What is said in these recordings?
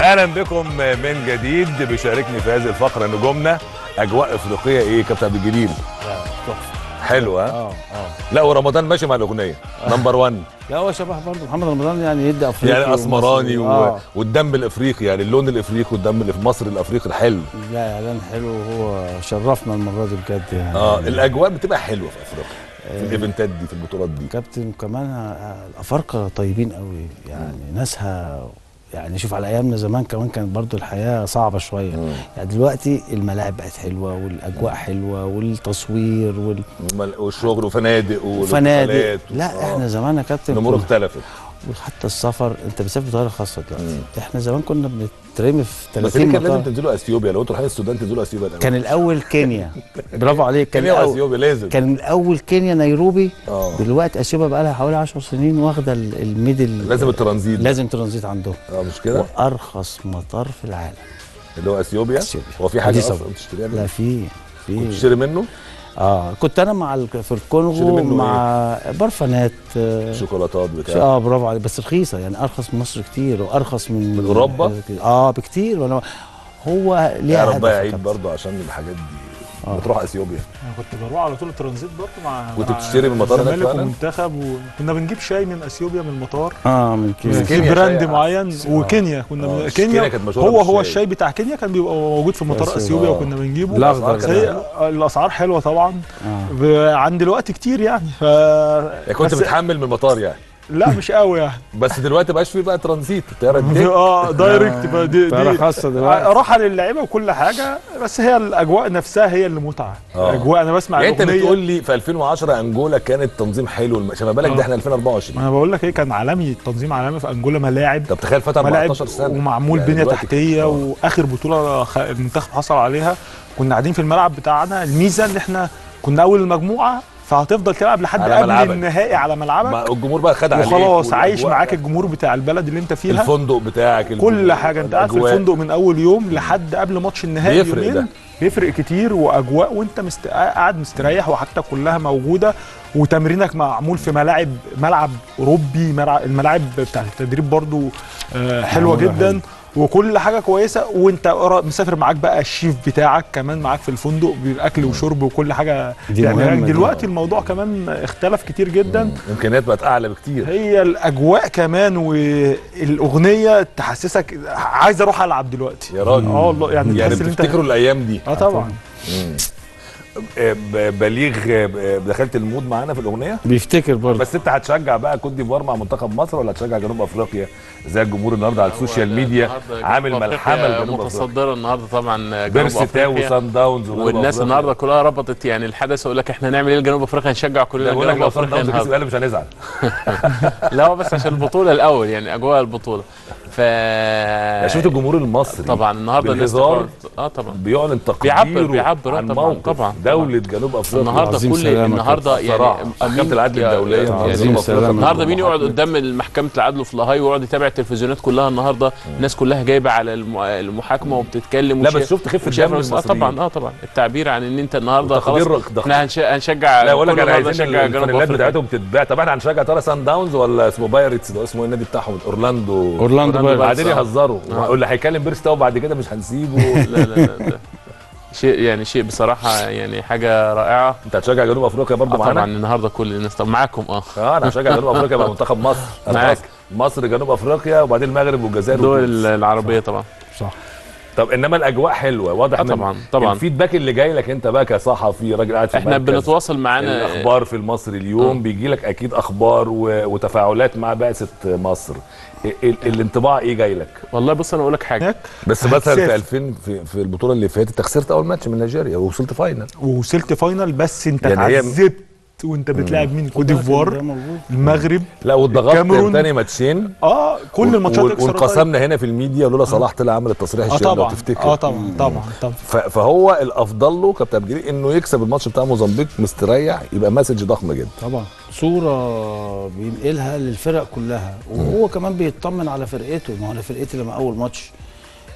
اهلا بكم من جديد بيشاركني في هذه الفقره نجومنا اجواء افريقيه ايه كابتن عبد الجليل تحفه حلوه ها؟ اه اه لا ورمضان ماشي مع الاغنيه نمبر 1 لا هو شبه برضه محمد رمضان يعني يدي افريقي يعني اسمراني و... آه. والدم الافريقي يعني اللون الافريقي والدم اللي في مصر الافريقي الحلو لا اعلان حلو وهو شرفنا المره دي بجد يعني اه الاجواء بتبقى حلوه في افريقيا في الايفنتات دي في البطولات دي كابتن كمان آه، الافارقه طيبين قوي يعني ناسها يعني شوف على ايامنا زمان كمان كانت برضو الحياه صعبه شويه يعني دلوقتي الملاعب بقت حلوه والاجواء حلوه والتصوير وال... ومل- والشغل وفنادق وفنادق والحفلات و- لا آه. احنا زمان يا كابتن الامور كنا- اختلفت وحتى السفر انت بتسافر بطياره خاصه دلوقتي مم. احنا زمان كنا بنترمي في بس 30 ليه كان لازم مطار تنزلوا اثيوبيا لو انتوا رايحين السودان تنزلوا اثيوبيا الأول. كان الاول كينيا برافو عليك كان كينيا الأول واثيوبيا لازم كان الاول كينيا نيروبي اه دلوقتي اثيوبيا بقى لها حوالي 10 سنين واخده ال- الميدل لازم الترانزيت لازم ترانزيت عندهم اه مش كده وارخص مطار في العالم اللي هو اثيوبيا أثيوبيا. هو في حاجه دي اصلا سبب. بتشتريها لا في في بتشتري منه اه كنت انا مع ال- في تشتري الكونغو منه مع برفانات آه، شوكولاتات بتاع اه برافو عليك بس رخيصه يعني ارخص من مصر كتير وارخص من من أوروبا؟ اه بكتير وانا هو ليها يعرف هدف بقى يا عيد كابتن. برضه عشان الحاجات دي آه. بتروح اثيوبيا انا كنت بروح على طول الترانزيت برضه مع كنت مع بتشتري من المطار هناك الزمالك فعلا؟ ومنتخب وكنا بنجيب شاي من اثيوبيا من المطار اه من كده بس في كينيا براند شاي معين آه. وكينيا كنا آه، من- كينيا كينيا كانت مشهورة هو هو بالشاي. الشاي بتاع كينيا كان بيبقى موجود في مطار بس اثيوبيا آه. وكنا بنجيبه الأخضر بس ده. هي الاسعار حلوه طبعا آه. ب- عن دلوقتي كتير يعني ف يعني كنت بس- بتحمل من المطار يعني لا مش قوي يعني بس دلوقتي بقاش فيه بقى ترانزيت الطياره دي اه دايركت بقى دي, طيارة دي خاصة دلوقتي. راحه للعيبه وكل حاجه بس هي الاجواء نفسها هي اللي متعه آه. الاجواء انا بسمع يعني انت الأغنية. بتقول لي في 2010 انجولا كانت تنظيم حلو الم- ما بالك آه. ده احنا 2024 ما انا بقول لك ايه كان عالمي التنظيم عالمي في انجولا ملاعب طب تخيل فات ملاعب 14 سنه ومعمول يعني بنيه دلوقتي- تحتيه آه. واخر بطوله خ- المنتخب حصل عليها كنا قاعدين في الملعب بتاعنا الميزه ان احنا كنا اول المجموعه فهتفضل تلعب لحد على قبل ملعبك. النهائي على ملعبك ما الجمهور بقى خد عليك وخلاص عايش والأجواء معاك بقى. الجمهور بتاع البلد اللي انت فيها الفندق بتاعك ال- كل حاجه انت قاعد في الأجواء. الفندق من اول يوم لحد قبل ماتش النهائي بيفرق بيومين. ده. بيفرق كتير واجواء وانت مست... قاعد مستريح وحاجتك كلها موجوده وتمرينك معمول في ملاعب ملعب اوروبي ملعب الملاعب بتاع التدريب برضو آه، حلوه معمولة جدا وكل حاجه كويسه وانت قرا- مسافر معاك بقى الشيف بتاعك كمان معاك في الفندق بالاكل وشرب وكل حاجه دي يعني مهمة دي. دلوقتي الموضوع كمان اختلف كتير جدا امكانيات بقت اعلى بكتير هي الاجواء كمان والاغنيه تحسسك عايز اروح العب دلوقتي يا راجل اه والله يعني, يعني تحس ان انت بتفتكروا الايام دي اه طبعا آه، ب- بليغ آه، دخلت المود معانا في الاغنيه بيفتكر برضه بس انت هتشجع بقى كوت ديفوار مع منتخب مصر ولا هتشجع جنوب افريقيا زي الجمهور النهارده على السوشيال ميديا عامل ملحمه لجنوب افريقيا متصدره النهارده طبعا جنوب بيرسي تاو افريقيا وسان داونز وجنوب والناس أفريقيا. النهارده كلها ربطت يعني الحدث يقول لك احنا هنعمل ايه لجنوب افريقيا هنشجع ده كلنا بقول لك جنوب لو سان افريقيا داونز كسب النهارده قال مش هنزعل لا هو بس عشان البطوله الاول يعني اجواء البطوله ف يعني شفت الجمهور المصري طبعا النهارده الناس بالهزار تقرر- اه طبعا بيعلن تقديره بيعبر- بيعبر، آه عن طبعاً، موقف طبعاً، دولة جنوب افريقيا النهارده عظيم كل سلامة النهارده صراحة. يعني محكمة العدل يا- الدولية يا- مع يعني جنوب سلامة. أفريقيا النهارده مين يقعد محاكمة. قدام محكمه العدل في لاهاي ويقعد يتابع التلفزيونات كلها النهارده الناس كلها جايبه على الم- المحاكمه وبتتكلم لا وشايف- بس شفت خفة وشايف دم نفس- اه المصريين. طبعا اه طبعا التعبير عن ان انت النهارده خلاص وتقدير ضغط. احنا هنش- هنشجع لا اقول لك كل انا النهارده عايزين نشجع جنوب الفانيلات افريقيا بتاعتهم تتباع طب احنا هنشجع ترى سان داونز ولا اسمه بايرتس ده اسمه ايه النادي بتاعهم اورلاندو اورلاندو بايرتس. قاعدين آه. يهزروا آه. واللي هيكلم بيرس تاو بعد كده مش هنسيبه لا لا لا ده شيء يعني شيء بصراحه يعني حاجه رائعه انت هتشجع جنوب افريقيا آه برضه طبعا معانا النهارده كل الناس طب معاكم اه اه انا هشجع جنوب افريقيا مع منتخب مصر معاك. مصر جنوب افريقيا وبعدين المغرب والجزائر الدول وتونس. العربيه طبعا صح طب انما الاجواء حلوه واضح آه من طبعا طبعا الفيدباك اللي جاي لك انت بقى كصحفي راجل قاعد في احنا مركز بنتواصل معانا الاخبار في المصري اليوم آه. بيجي لك اكيد اخبار و... وتفاعلات مع بعثه مصر ال... ال... الانطباع ايه جاي لك والله بص انا اقول لك حاجه هناك بس مثلا هتسافر. في 2000 في, في البطوله اللي فاتت انت خسرت اول ماتش من نيجيريا ووصلت فاينل ووصلت فاينل بس انت يعني هي- اتعذبت وانت بتلاعب مين كوت ده ديفوار موجود. المغرب لا واتضغطت الكاميرون. تاني ماتشين اه كل الماتشات و... اكسترا تايم. وانقسمنا هنا في الميديا لولا صلاح طلع عمل التصريح اه الشهير لو طبعا تفتكر اه طبعا طبعا طبعا ف... فهو الافضل له كابتن عبد الجليل انه يكسب الماتش بتاع موزمبيق مستريح يبقى مسج ضخم جدا طبعا صوره بينقلها للفرق كلها وهو كمان بيطمن على فرقته ما هو انا فرقتي لما اول ماتش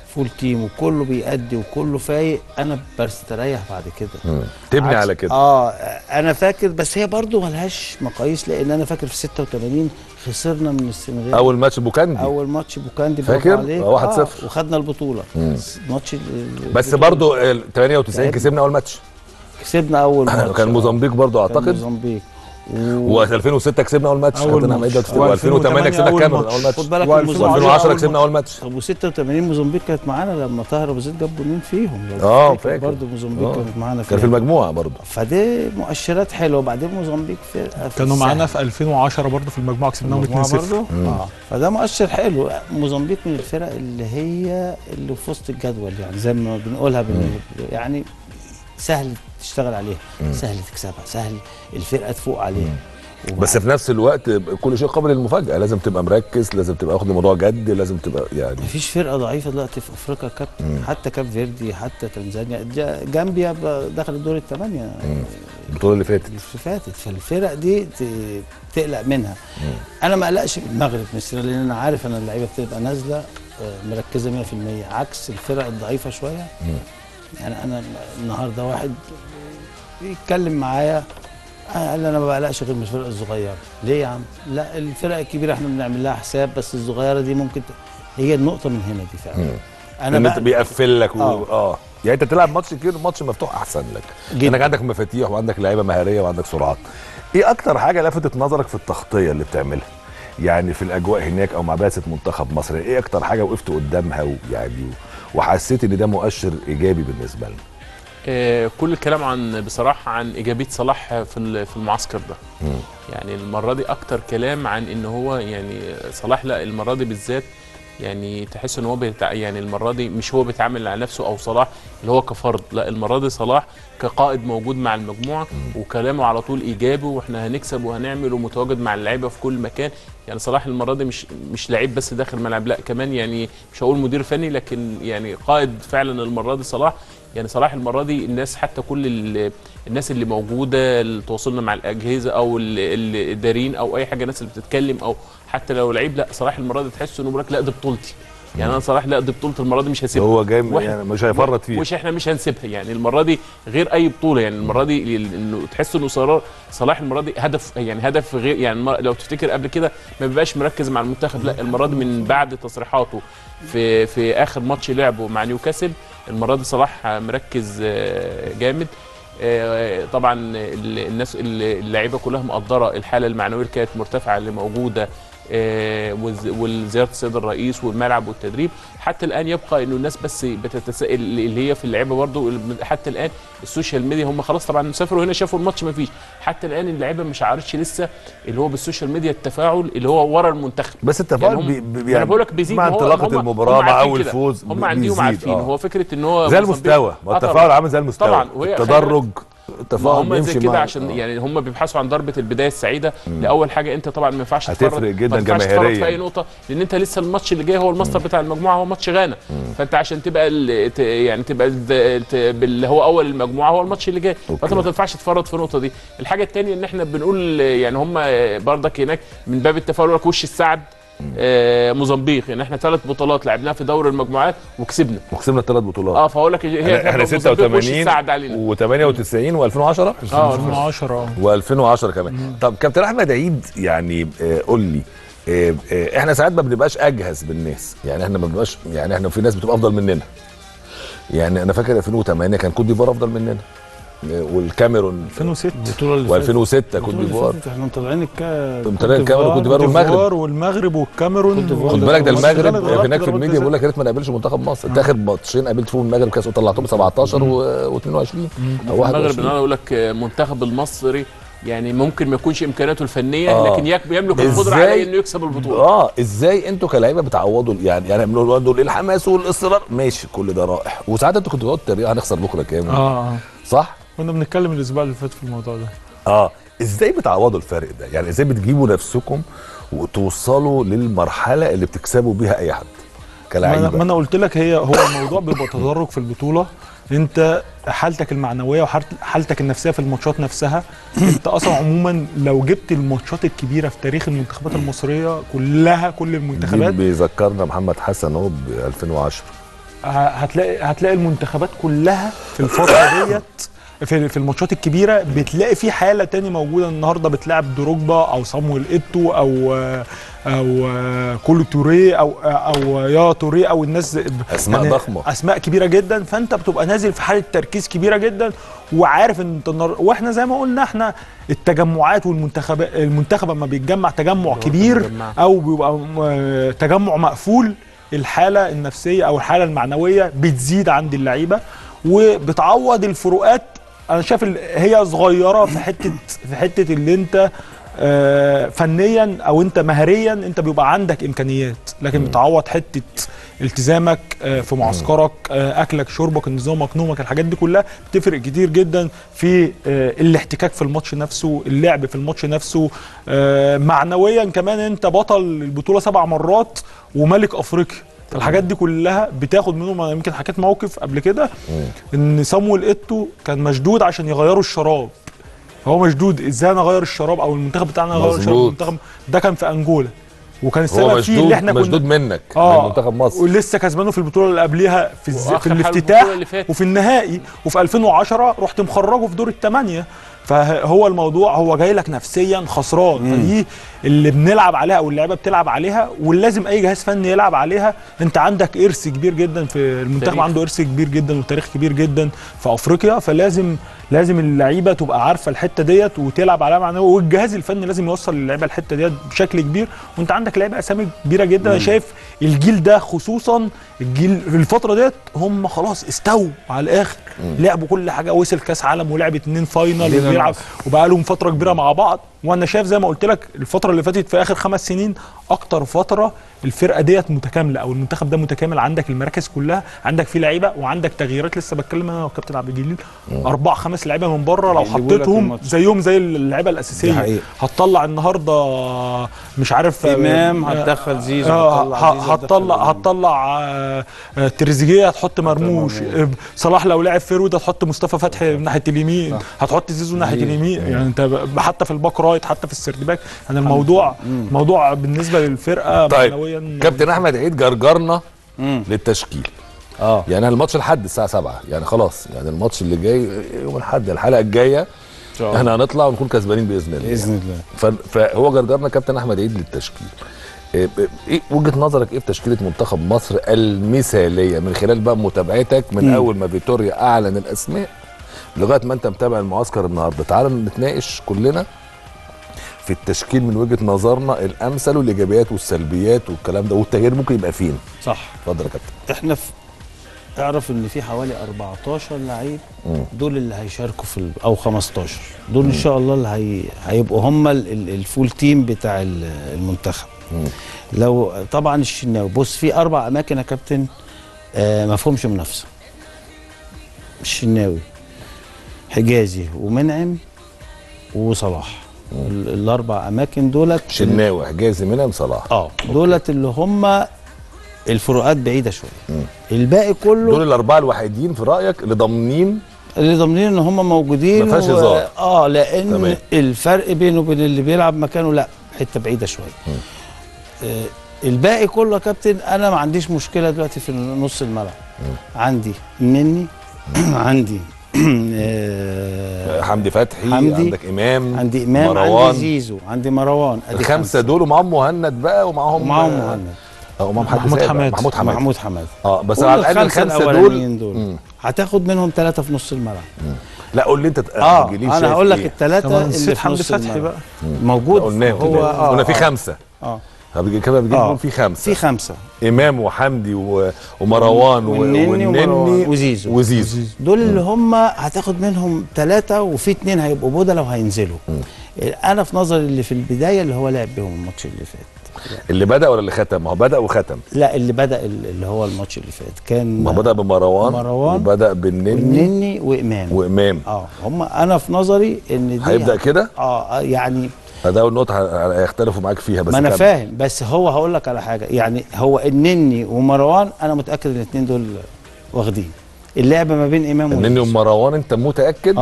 فول تيم وكله بيأدي وكله فايق انا بستريح بعد كده مم. تبني عكس- على كده اه انا فاكر بس هي برضو ملهاش مقاييس لان انا فاكر في 86 خسرنا من السنغال اول ماتش بوكاندي اول ماتش بوكاندي برافو فاكر؟ عليك. آه، 1-0. وخدنا البطوله مم. ماتش ال- بس البطولة. برضو ال 98 تعبنا. كسبنا اول ماتش كسبنا اول ماتش كان موزمبيق برضو كان اعتقد موزمبيق و... و2006 كسبنا اول ماتش أول خدنا ماتش. عمليه و2008 و2008 كسبنا أول الكاميرون ماتش. اول ماتش خد بالك و2010 الموزمبيق و2010 أول كسبنا اول ماتش طب و86 موزمبيق كانت معانا لما طاهر ابو زيد جاب جولين فيهم لو آه، تفتكر فاكر. برضه موزمبيق آه. كانت معانا كان في فيها. المجموعه برضو فدي مؤشرات حلوه وبعدين موزمبيق فرقه في كانوا معانا السهل. في 2010 برضه في المجموعه كسبناهم 2-0 المجموعة برضه اه فده مؤشر حلو موزمبيق من الفرق اللي هي اللي في وسط الجدول يعني زي ما بنقولها بن... يعني سهل تشتغل عليها سهل تكسبها سهل الفرقه تفوق عليها بس في نفس الوقت كل شيء قابل للمفاجاه لازم تبقى مركز لازم تبقى واخد الموضوع جد لازم تبقى يعني مفيش فرقه ضعيفه دلوقتي في افريقيا كابتن حتى كاب فيردي حتى تنزانيا جا- جامبيا ب- دخلت دور الثمانيه البطوله اللي فاتت اللي فاتت فالفرق دي ت- تقلق منها انا ما اقلقش من المغرب مثلا لان انا عارف ان اللعيبه بتبقى نازله آه، مركزه 100% عكس الفرق الضعيفه شويه يعني انا النهارده واحد بيتكلم معايا قال لي انا ما بقلقش غير من الفرق الصغيره ليه يا عم لا الفرق الكبيره احنا بنعمل لها حساب بس الصغيره دي ممكن ت... هي النقطه من هنا دي فعلا انا ان انت بقى- بيقفل لك و... آه. اه يعني انت تلعب ماتش كده ماتش مفتوح احسن لك جداً. انك عندك مفاتيح وعندك لعيبه مهاريه وعندك سرعات ايه اكتر حاجه لفتت نظرك في التغطيه اللي بتعملها يعني في الاجواء هناك او مع بعثه منتخب مصر ايه اكتر حاجه وقفت قدامها ويعني وحسيت ان ده مؤشر ايجابي بالنسبه لنا آه، كل الكلام عن بصراحه عن ايجابيه صلاح في ال- في المعسكر ده يعني المره دي اكتر كلام عن ان هو يعني صلاح لا المره دي بالذات يعني تحس ان هو بيتع... يعني المره دي مش هو بيتعامل على نفسه او صلاح اللي هو كفرد لا المره دي صلاح كقائد موجود مع المجموعه وكلامه على طول ايجابي واحنا هنكسب وهنعمل ومتواجد مع اللعيبه في كل مكان يعني صلاح المره دي مش مش لعيب بس داخل الملعب لا كمان يعني مش هقول مدير فني لكن يعني قائد فعلا المره دي صلاح يعني صلاح المره دي الناس حتى كل ال- الناس اللي موجوده اللي تواصلنا مع الاجهزه او ال- ال- الدارين او اي حاجه الناس اللي بتتكلم او حتى لو لعيب لا صلاح المره دي تحس انه بيقول لك لا دي بطولتي يعني انا صلاح لا دي بطولتي المره دي مش هسيبها هو جاي وإحنا- يعني مش هيفرط فيه مش احنا مش هنسيبها يعني المره دي غير اي بطوله يعني المره دي ال- انه تحس انه صلاح صلاح المره دي هدف يعني هدف غير يعني المر- لو تفتكر قبل كده ما بيبقاش مركز مع المنتخب لا المره دي من بعد تصريحاته في في اخر ماتش لعبه مع نيوكاسل المره دي صلاح مركز آه، جامد آه، طبعا ال- الناس ال- اللعيبه كلها مقدره الحاله المعنويه اللي كانت مرتفعه اللي موجوده آه، وز- وزياره السيد الرئيس والملعب والتدريب حتى الان يبقى انه الناس بس بتتساءل اللي هي في اللعيبه برضو حتى الان السوشيال ميديا هم خلاص طبعا سافروا هنا شافوا الماتش ما فيش حتى الان اللعيبه مش عارفش لسه اللي هو بالسوشيال ميديا التفاعل اللي هو ورا المنتخب بس التفاعل هم- بي بي ما انا بقول لك بيزيد مع ما هو- انطلاقه هم- المباراه هم مع عارفين اول كده. فوز هم بي- عندهم بيزيد. عارفين آه. هو فكره ان هو زي موزمبيق- المستوى ما آه التفاعل طبعاً. عامل زي المستوى طبعا وهي التدرج التفاعل هم زي بيمشي كده مع- عشان آه. يعني هم بيبحثوا عن ضربه البدايه السعيده لاول حاجه انت طبعا ما ينفعش هتفرق تفرط- جداً ما ينفعش تفرط جماهيرياً. في اي نقطه لان انت لسه الماتش اللي جاي هو الماستر بتاع المجموعه هو ماتش غانا فانت عشان تبقى ال- ت- يعني تبقى ال- ت- اللي هو اول المجموعه هو الماتش اللي جاي أوكي. فانت ما تنفعش تفرط في النقطه دي الحاجه الثانيه ان احنا بنقول يعني هم بردك هناك من باب التفاؤل يقول لك وش السعد آه، موزمبيق ان احنا ثلاث بطولات لعبناها في دور المجموعات وكسبنا وكسبنا الثلاث بطولات اه فاقول لك هي احنا احنا موزمبيق وش 86 السعد علينا و98 و2010 اه 2010 و2010 كمان طب كابتن احمد عيد يعني آه، قول لي آه، آه، احنا ساعات ما بنبقاش اجهز بالناس يعني احنا ما بنبقاش يعني احنا في ناس بتبقى افضل مننا يعني انا فاكر 2008 كان كوت ديفوار افضل مننا آه، والكاميرون 2006 البطوله اللي فاتت و2006 كوت البطولة اللي ديفوار فاتت احنا مطلعين الكا مطلعين الكاميرون وكوت ديفوار والمغرب ديفوار والمغرب والكاميرون كوت ديفوار. خد بالك ده والماتش المغرب اتغلب هناك في ضربات الميديا جزاء. بيقول لك يا ريت ما نقابلش منتخب مصر انت اخر ماتشين قابلت فيهم المغرب كاس وطلعتهم 17 و22 او المغرب ان 21 انا اقول لك المنتخب المصري يعني ممكن ما يكونش امكانياته الفنيه آه. لكن يك- يملك القدره إزاي؟ على انه يكسب البطوله اه ازاي انتوا كلاعيبه بتعوضوا يعني يعني بنقول دول الحماس والاصرار ماشي كل ده رائع وساعات انتوا كنتوا بتقعدوا تريقوا هنخسر بكره كام اه صح؟ كنا بنتكلم الاسبوع اللي فات في الموضوع ده اه ازاي بتعوضوا الفرق ده؟ يعني ازاي بتجيبوا نفسكم وتوصلوا للمرحله اللي بتكسبوا بيها اي حد ما انا, ما كلاعيبه أنا قلت لك هي هو الموضوع بيبقى تدرج في البطوله انت حالتك المعنويه وحالتك النفسيه في الماتشات نفسها انت اصلا عموما لو جبت الماتشات الكبيره في تاريخ المنتخبات المصريه كلها كل المنتخبات دي بيذكرنا محمد حسن اهو ب 2010 ه- هتلاقي هتلاقي المنتخبات كلها في الفتره ديت في في الماتشات الكبيره بتلاقي في حاله تاني موجوده النهارده بتلعب دروجبا او صامويل ايتو او او كولو توريه او او يا توريه او الناس أسماء ضخمة. اسماء كبيره جدا فانت بتبقى نازل في حاله تركيز كبيره جدا وعارف ان انت النهار- واحنا زي ما قلنا احنا التجمعات والمنتخب المنتخب لما بيتجمع تجمع كبير متجمع. او بيبقى م- تجمع مقفول الحاله النفسيه او الحاله المعنويه بتزيد عند اللعيبه وبتعوض الفروقات انا شايف ال- هي صغيره في حته في حته اللي انت آه، فنيا او انت مهريا انت بيبقى عندك امكانيات لكن بتعوض حته التزامك آه، في معسكرك آه، اكلك شربك نظامك نومك الحاجات دي كلها بتفرق كتير جدا في آه، الاحتكاك في الماتش نفسه اللعب في الماتش نفسه آه، معنويا كمان انت بطل البطوله سبع مرات وملك افريقيا فالحاجات دي كلها بتاخد منهم انا يمكن حكيت موقف قبل كده ان صامويل ايتو كان مشدود عشان يغيروا الشراب هو مشدود ازاي انا اغير الشراب او المنتخب بتاعنا يغير الشراب مظبوط. المنتخب ده كان في انجولا وكان هو السبب فيه مشدود اللي احنا كنا مشدود منك اه من منتخب مصر ولسه كسبانه في البطوله اللي قبليها في, الز... وآخر في حاجة الافتتاح البطولة اللي فاتت. وفي النهائي وفي 2010 رحت مخرجه في دور الثمانيه فهو الموضوع هو جاي لك نفسيا خسران فدي اللي بنلعب عليها او اللعيبه بتلعب عليها ولازم اي جهاز فني يلعب عليها انت عندك ارث كبير جدا في المنتخب تاريخ. عنده ارث كبير جدا وتاريخ كبير جدا في افريقيا فلازم لازم اللعيبه تبقى عارفه الحته ديت وتلعب عليها معنوي والجهاز الفني لازم يوصل للعيبه الحته ديت بشكل كبير وانت عندك لعيبه اسامي كبيره جدا انا شايف الجيل ده خصوصا الجيل في الفتره ديت هم خلاص استووا على الاخر لعبوا كل حاجه وصل كاس عالم ولعب اتنين فاينل لينا وبيلعب ناقص. وبقى لهم فتره كبيره مع بعض وانا شايف زي ما قلت لك الفتره اللي فاتت في اخر خمس سنين اكتر فتره الفرقه ديت متكامله او المنتخب ده متكامل عندك المراكز كلها عندك فيه لعيبه وعندك تغييرات لسه بتكلم انا والكابتن عبد الجليل اربع خمس لعيبه من بره لو يجيبوا لك حطيتهم الماتش. زيهم زي اللعيبه دي الاساسيه حقيقة. هتطلع النهارده مش عارف امام آه، هتدخل زيزو آه، هتطلع زيزو، ه- هتطلع هتدخل هتطلع آه، آه، تريزيجيه هتحط مرموش مرموش. آه، صلاح لو لعب فيرود هتحط مصطفى فتحي من ناحيه اليمين هتحط زيزو ناحيه زيزو. اليمين يعني انت ب- حتى في الباك رايت حتى في السيرد باك يعني الموضوع موضوع بالنسبه للفرقه طيب معنويا كابتن احمد عيد جرجرنا مم. للتشكيل اه يعني الماتش الحد الساعه 7 يعني خلاص يعني الماتش اللي جاي يوم الحد الحلقه الجايه شاء الله. احنا هنطلع ونكون كسبانين باذن الله باذن الله ف- فهو جرجرنا كابتن احمد عيد للتشكيل إيه ايه وجهه نظرك ايه في تشكيله منتخب مصر المثاليه من خلال بقى متابعتك من مم. اول ما فيتوريا اعلن الاسماء لغايه ما انت متابع المعسكر النهارده تعال نتناقش كلنا في التشكيل من وجهه نظرنا الامثل والايجابيات والسلبيات والكلام ده والتغيير ممكن يبقى فين صح اتفضل يا كابتن احنا في اعرف ان في حوالي 14 لعيب مم. دول اللي هيشاركوا في ال- او 15 دول ان شاء الله اللي هي هيبقوا هم ال- ال- الفول تيم بتاع ال- المنتخب مم. لو طبعا الشناوي بص في اربع اماكن يا كابتن آه ما فيهمش منافسه الشناوي حجازي ومنعم وصلاح ال- الاربع اماكن دولت شناوي حجازي منعم صلاح اه دولت اللي هم الفروقات بعيده شويه مم. الباقي كله دول الاربعه الوحيدين في رايك اللي ضامنين اللي ضامنين ان هم موجودين ما فيهاش هزار. اه لان تمام. تمام. الفرق بينه وبين اللي بيلعب مكانه لا حته بعيده شويه آه الباقي كله يا كابتن انا ما عنديش مشكله دلوقتي في نص الملعب عندي مني عندي آه حمدي فتحي حمدي، عندك امام عندي امام مروان عندي زيزو عندي مروان ادي الخمسه دول ومعاهم مهند بقى ومعاهم ومعاهم مهند اه ومعاهم حد محمود سابق. حماد. محمود حماد محمود حماد اه بس كل على الاقل الخمسة الخمسه دول الأولانيين دول مم. هتاخد منهم ثلاثه في نص الملعب لا قول لي انت اه تجيلي انا شايف هقول لك إيه؟ الثلاثه طبعا اللي نسيت في حمدي نص فتحي الملعب بقى موجود قلنا هو آه قلنا في آه. خمسه اه هبقى كده بجيب آه. لهم في خمسه في خمسه امام وحمدي و... ومروان و... والنني والنني ومروان وزيزو. وزيزو دول اللي هم هتاخد منهم ثلاثه وفي اثنين هيبقوا بدله وهينزلوا انا في نظري اللي في البدايه اللي هو لعب بيهم الماتش اللي فات اللي بدا ولا اللي ختم ما هو بدا وختم لا اللي بدا اللي هو الماتش اللي فات كان ما هو بدا بمروان مروان وبدا بالنني والنني وامام وامام اه هم انا في نظري ان دي هيبدا كده اه آه، يعني فده اول نقطه ه- هيختلفوا معاك فيها بس ما انا كمل. فاهم بس هو هقول لك على حاجه يعني هو النني ومروان انا متاكد ان الاثنين دول واخدين اللعبه ما بين امام النني وزيزو. ومروان انت متاكد اه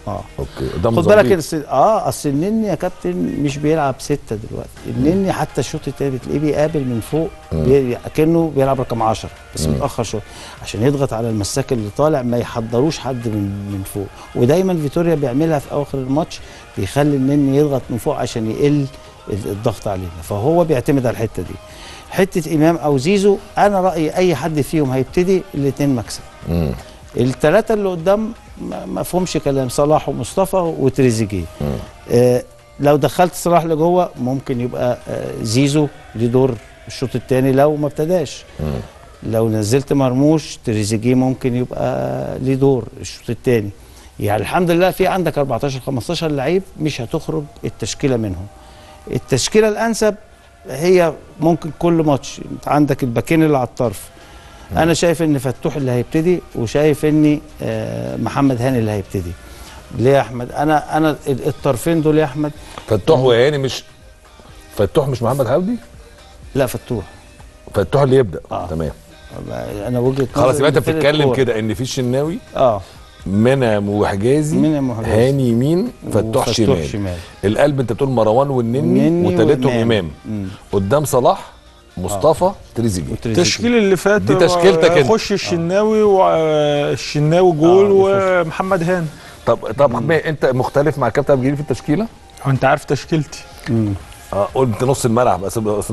اه اوكي قدام خد بالك موزمبيق. الس- اه اصل النني يا كابتن مش بيلعب سته دلوقتي النني حتى الشوط التاني بتلاقيه بيقابل من فوق بي... كانه بيلعب رقم 10 بس متاخر شويه عشان يضغط على المساك اللي طالع ما يحضروش حد من من فوق ودايما فيتوريا بيعملها في اواخر الماتش بيخلي النني يضغط من فوق عشان يقل ال- الضغط علينا فهو بيعتمد على الحته دي حته امام او زيزو انا رايي اي حد فيهم هيبتدي الاثنين مكسب مم. الثلاثه اللي قدام ما ما فيهمش كلام صلاح ومصطفى وتريزيجيه آه لو دخلت صلاح لجوه ممكن يبقى آه زيزو ليه دور الشوط الثاني لو ما ابتداش لو نزلت مرموش تريزيجيه ممكن يبقى ليه دور الشوط الثاني يعني الحمد لله في عندك 14 15 لعيب مش هتخرج التشكيله منهم التشكيله الانسب هي ممكن كل ماتش انت عندك الباكين اللي على الطرف انا شايف ان فتوح اللي هيبتدي وشايف ان آه، محمد هاني اللي هيبتدي ليه يا احمد انا انا ال- الطرفين دول يا احمد فتوح وهاني مش فتوح مش محمد حمدي لا فتوح فتوح اللي يبدا آه. تمام انا وجهه خلاص نظري يبقى انت إن فرقة بتتكلم كورة. كده ان في الشناوي اه منعم وحجازي منعم وحجازي. هاني يمين فتوح شمال شمال القلب انت بتقول مروان والنني النني وتالتهم وإمام. امام مم. قدام صلاح مصطفى تريزيجيه وتريزيجيه. التشكيل اللي فات دي تشكيلتك انت. خش الشناوي والشناوي جول آه، ومحمد هاني طب طب ما انت مختلف مع كابتن عبد في التشكيله؟ هو انت عارف تشكيلتي مم. اه قلت نص الملعب بس بس-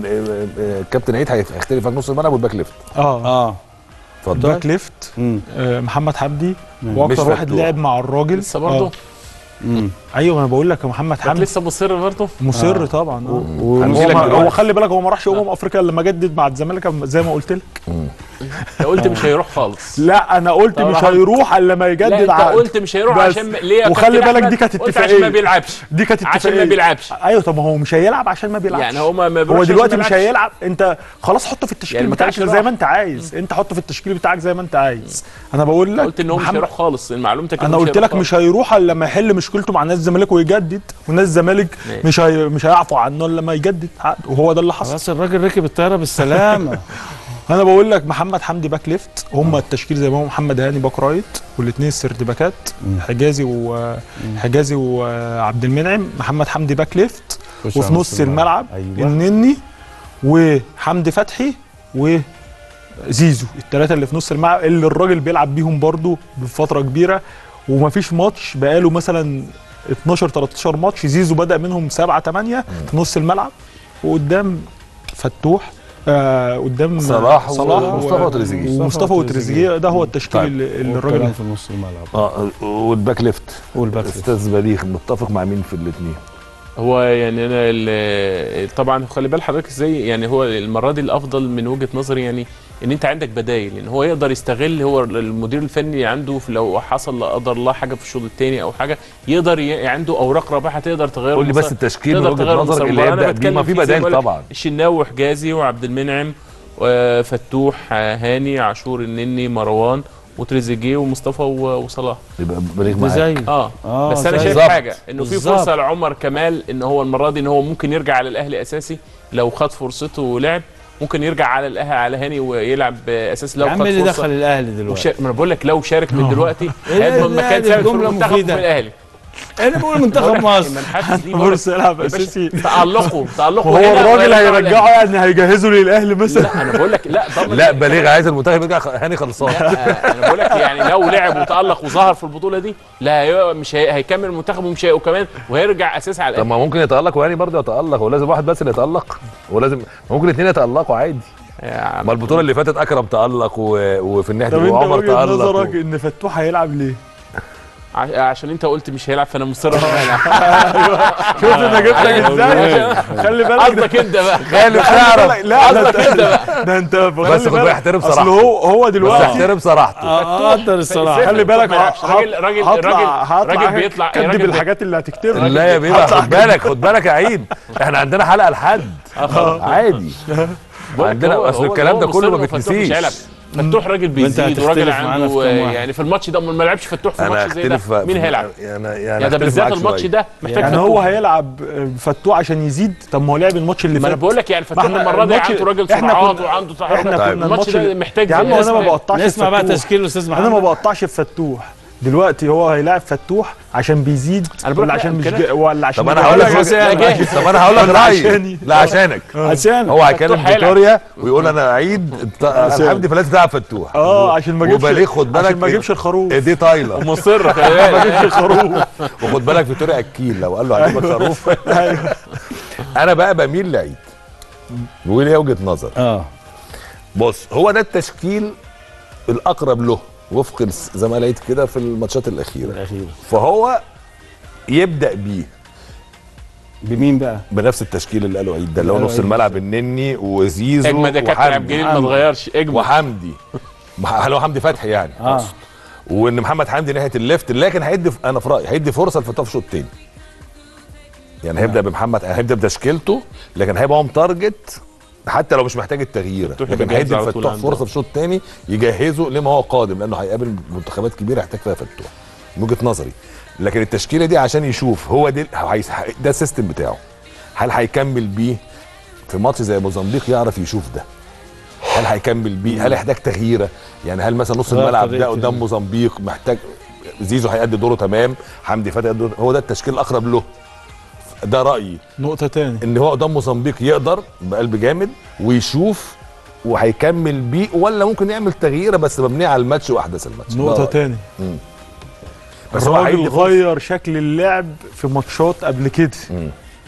كابتن عيد هيختلف معاك نص الملعب والباك ليفت اه اه اتفضل باك ليفت مم. آه، محمد حمدي مش واكتر واحد فتوح. لعب مع الراجل لسه برضه آه. مم. ايوه انا بقول لك يا محمد حمدي حمدي لسه مصر برضه مصر طبعا آه. و- هنجي هو, لك ما دلوقتي. هو خلي بالك هو ما راحش امم افريقيا لما جدد مع الزمالك زي ما قلت لك انت قلت مش هيروح خالص لا انا قلت طب مش راح- هيروح الا لما لا يجدد انت عقد قلت مش هيروح بس. عشان ليه يا وخلي كابتن بالك أحمد؟ دي كانت قلت عشان اتفاقية. ما بيلعبش دي كانت عشان اتفاقية. ما بيلعبش ايوه طب ما هو مش هيلعب عشان ما بيلعبش يعني هو ما ما هو بيروحش دلوقتي عشان ما مش بيلعبش. هيلعب انت خلاص حطه في التشكيل يعني ما بتاعك كانش زي راح. ما انت عايز انت حطه في التشكيل بتاعك زي ما انت عايز انا بقول لك قلت ان هو مش محمد- هيروح خالص معلومتك انا قلت لك مش هيروح الا لما يحل مشكلته مع نادي الزمالك ويجدد ونادي الزمالك ماشي. مش هي... مش هيعفو عنه الا لما يجدد عقده وهو ده اللي حصل خلاص الراجل ركب الطياره بالسلامه انا بقول لك محمد حمدي باك ليفت هم التشكيل زي ما هو محمد هاني باك رايت والاثنين السرد باكات حجازي وحجازي وعبد المنعم محمد حمدي باك ليفت خش وفي على نص الملعب ايوه النني وحمدي فتحي وزيزو الثلاثه اللي في نص الملعب اللي الراجل بيلعب بيهم برضو بفتره كبيره ومفيش ماتش بقاله مثلا 12 13 ماتش زيزو بدا منهم 7 8 في نص الملعب وقدام فتوح آه قدام صلاح و- صلاح ومصطفى وتريزيجيه. ومصطفى وتريزيجيه ده هو التشكيل طيب. اللي, اللي والكلام الراجل في نص الملعب اه والباك ليفت والباك ليفت. استاذ بليغ متفق مع مين في الاثنين؟ هو يعني انا ال- طبعا خلي بال حضرتك ازاي يعني هو المره دي الافضل من وجهه نظري يعني ان انت عندك بدايل ان هو يقدر يستغل هو المدير الفني عنده في لو حصل لا قدر الله حاجه في الشوط الثاني او حاجه يقدر ي... عنده اوراق رابحه تقدر تغير قول لي مسار- بس التشكيل من تقدر وجهه تغير نظرك مسار اللي المباراة. أنا هيبدا بيه ما بتكلم في فيه زي بدائل ما بقولك طبعا الشناوي وحجازي وعبد المنعم وفتوح آه، هاني عاشور النني مروان وتريزيجيه ومصطفى و- وصلاح يبقى بليغ ده معاك زي اه, آه، بس انا زي- شايف بالظبط. حاجه انه في بالظبط. فرصه لعمر كمال ان هو المره دي ان هو ممكن يرجع على الاهلي اساسي لو خد فرصته ولعب ممكن يرجع على الاهلي على هاني ويلعب اساسي لو يا خد عم اللي فرصه دخل الاهلي دلوقتي وشا... ما انا بقول لك لو شارك من دلوقتي إيه هيضمن ده؟ مكان دي ثابت في جملة المنتخب مفيدة. في الاهلي انا بقول بقول منتخب لك مصر من حاسس دي بقول لك فرصه يلعب يا باشا، اساسي تألقه تألقه وهو هنا الراجل ويرجع هيرجعه الأهلي. يعني هيجهزه للاهلي مثلا لا انا بقول لك لا ضمن لا بليغ عايز المنتخب يرجع خ- هاني خلصان لا انا بقول لك يعني لو لعب وتألق وظهر في البطوله دي لا هي مش هي... هيكمل المنتخب ومش هي... وكمان وهيرجع اساسي على طب الاهلي ما ممكن يتالق وهاني برضه يتالق هو لازم واحد بس اللي يتالق ولازم ممكن الاثنين يتالقوا عادي يا عم. ما البطوله اللي فاتت اكرم تالق و... وفي الناحيه طب دي انت وعمر وجهه تالق نظرك و... ان فتوح هيلعب ليه؟ ع- عشان انت قلت مش هيلعب فانا مصر انه هيلعب شوف انا جبتك ازاي خلي بالك ده- قصدك انت بقى غالب خلي تعرف بالك- لا ده قصدك انت انت بقى ده انت بس خلي خد بالك. احترم اصل صراحته هو هو بس دلوقتي احترم صراحته اقدر الصراحه خلي بالك ما يلعبش. راجل راجل هطلع راجل هطلع راجل بيطلع كدب راجل بي- الحاجات اللي هتكتبها لا يا بيه خد بالك خد بالك يا عيد احنا عندنا حلقه لحد عادي بقول لك عندنا هو- اصل هو- الكلام هو ده كله ما مصر إنه فتوح مش هيلعب. بيتنسيش فتوح راجل بيزيد هتختلف وراجل معانا في عنده كام واحد؟ يعني في الماتش ده أمال ما لعبش فتوح في انا الماتش زي ده اختلف مين هيلعب؟ يعني يعني يعني ده أختلف بالذات معاك الماتش شوية. ده محتاج يعني فتوح هو هيلعب فتوح عشان يزيد طب ما هو لعب الماتش اللي ما انا فات بقول لك يعني فتوح احنا المره دي الماتش- عنده راجل احنا سرعات كنا- وعنده احنا تحرك كنا الماتش الماتش ده اللي- محتاج يا عم زي انا ما اسمه- بقطعش نسمع بقى الفتوح. تشكيل الاستاذ محمد انا ما بقطعش في فتوح دلوقتي هو هيلاعب فتوح عشان بيزيد أنا بقول ولا لك عشان لا، مش الكلام- جا... ولا عشان طب انا جاهز؟ هقول لك لا، وجهة- لا، جاهز. طب انا هقول لك ولا رايي عشاني؟ لا عشانك عشان هو هيكلم فتوح هيلعب. فيتوريا ويقول انا عيد الط- الحمدي فلازم تلعب فتوح اه عشان ما اجيبش وبليغ خد بالك عشان ما إيه- اجيبش الخروف ايديه طايله مصر خلي ما بالك اجيبش الخروف وخد بالك فيتوريا اكيل لو قال له هجيبك خروف ايوه انا بقى بميل لعيد وليه وجهه نظر اه بص هو ده التشكيل الاقرب له وفق الس- زي ما لقيت كده في الماتشات الاخيره الاخير فهو يبدا بيه بمين بقى؟ بنفس التشكيل اللي قاله عيد ده اللي هو قاله نص عيد. الملعب النني وزيزو اجمد يا كابتن عبد الجليل ما وحمدي اتغيرش اجمد وحمدي مح- اللي هو حمدي فتحي يعني اه أقصد. وان محمد حمدي ناحيه الليفت لكن هيدي انا في رايي هيدي فرصه لفتوح في الشوط الثاني يعني هيبدا بمحمد هيبدا بتشكيلته لكن هيبقى هو متارجت حتى لو مش محتاج التغيير فتوح لكن يبقى جاهز هيدي على طول لفتوح عنده. فرصه في الشوط الثاني يجهزه لما هو قادم لانه هيقابل منتخبات كبيره يحتاج فيها فتوح من وجهه نظري لكن التشكيله دي عشان يشوف هو دي هيس- ده السيستم بتاعه هل هيكمل بيه في ماتش زي موزمبيق يعرف يشوف ده هل هيكمل بيه هل يحتاج تغييره يعني هل مثلا نص غير الملعب ده طريقة قدام ال- موزمبيق محتاج زيزو هيأدي دوره تمام حمدي فتحي هيأدي دوره هو ده التشكيل الاقرب له ده رايي نقطه تاني ان هو قدام موزمبيق يقدر بقلب جامد ويشوف وهيكمل بيه ولا ممكن يعمل تغييره بس مبنيه على الماتش واحداث الماتش ده نقطه رأيي. تاني بس هو الراجل هيدي فرصة. غير شكل اللعب في ماتشات قبل كده مم.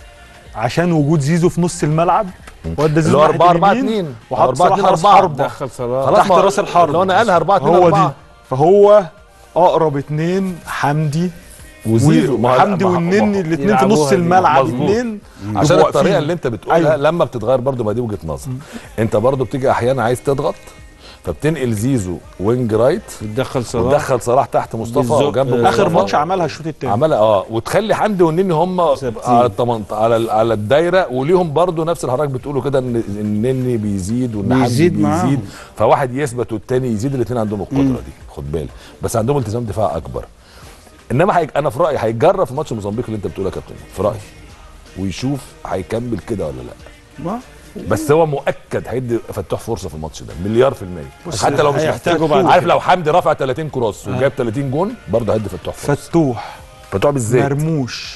عشان وجود زيزو في نص الملعب ودى اللي زيزو هو ناحية 4 4 اليمين 2 وحط 4 صلاح 2 راس 4 حربة دخل صلاح خلاص تحت ما- راس الحرب. اللي هو نقلها 4 2 هو 4 دي فهو اقرب اتنين حمدي وزيزو ما هو- وحمدي ما هو- والنني ما هو- الاثنين في يلعبوها نص دي. الملعب مظبوط. اثنين عشان يبقوا الطريقه واقفين. اللي انت بتقولها أيوة. لما بتتغير برضو ما دي وجهه نظر انت برضو بتيجي احيانا عايز تضغط فبتنقل زيزو وينج رايت بتدخل صلاح وتدخل صلاح تحت مصطفى بالظبط. وجنب آه، اخر مصطفى. ماتش عملها الشوط الثاني عملها اه وتخلي حمدي والنني هم ثابتين. على التمن... على ال- على الدايره وليهم برضو نفس اللي حضرتك بتقوله كده ان إن النني بيزيد وان حمدي بيزيد بيزيد معاهم. فواحد يثبت والتاني يزيد الاثنين عندهم القدره دي خد بالك بس عندهم التزام دفاع اكبر انما هي... انا في رايي هيجرب في ماتش موزمبيق اللي انت بتقوله يا كابتن في رايي ويشوف هيكمل كده ولا لا ما- بس هو مؤكد هيدي فتوح فرصه في الماتش ده مليار في المية بص، حتى لو مش هيحتاجوا محتاج بعد عارف كده. لو حمدي رافع 30 كروس وجايب 30 جون برضه هيدي فتوح فرصه فتوح فتوح بالذات مرموش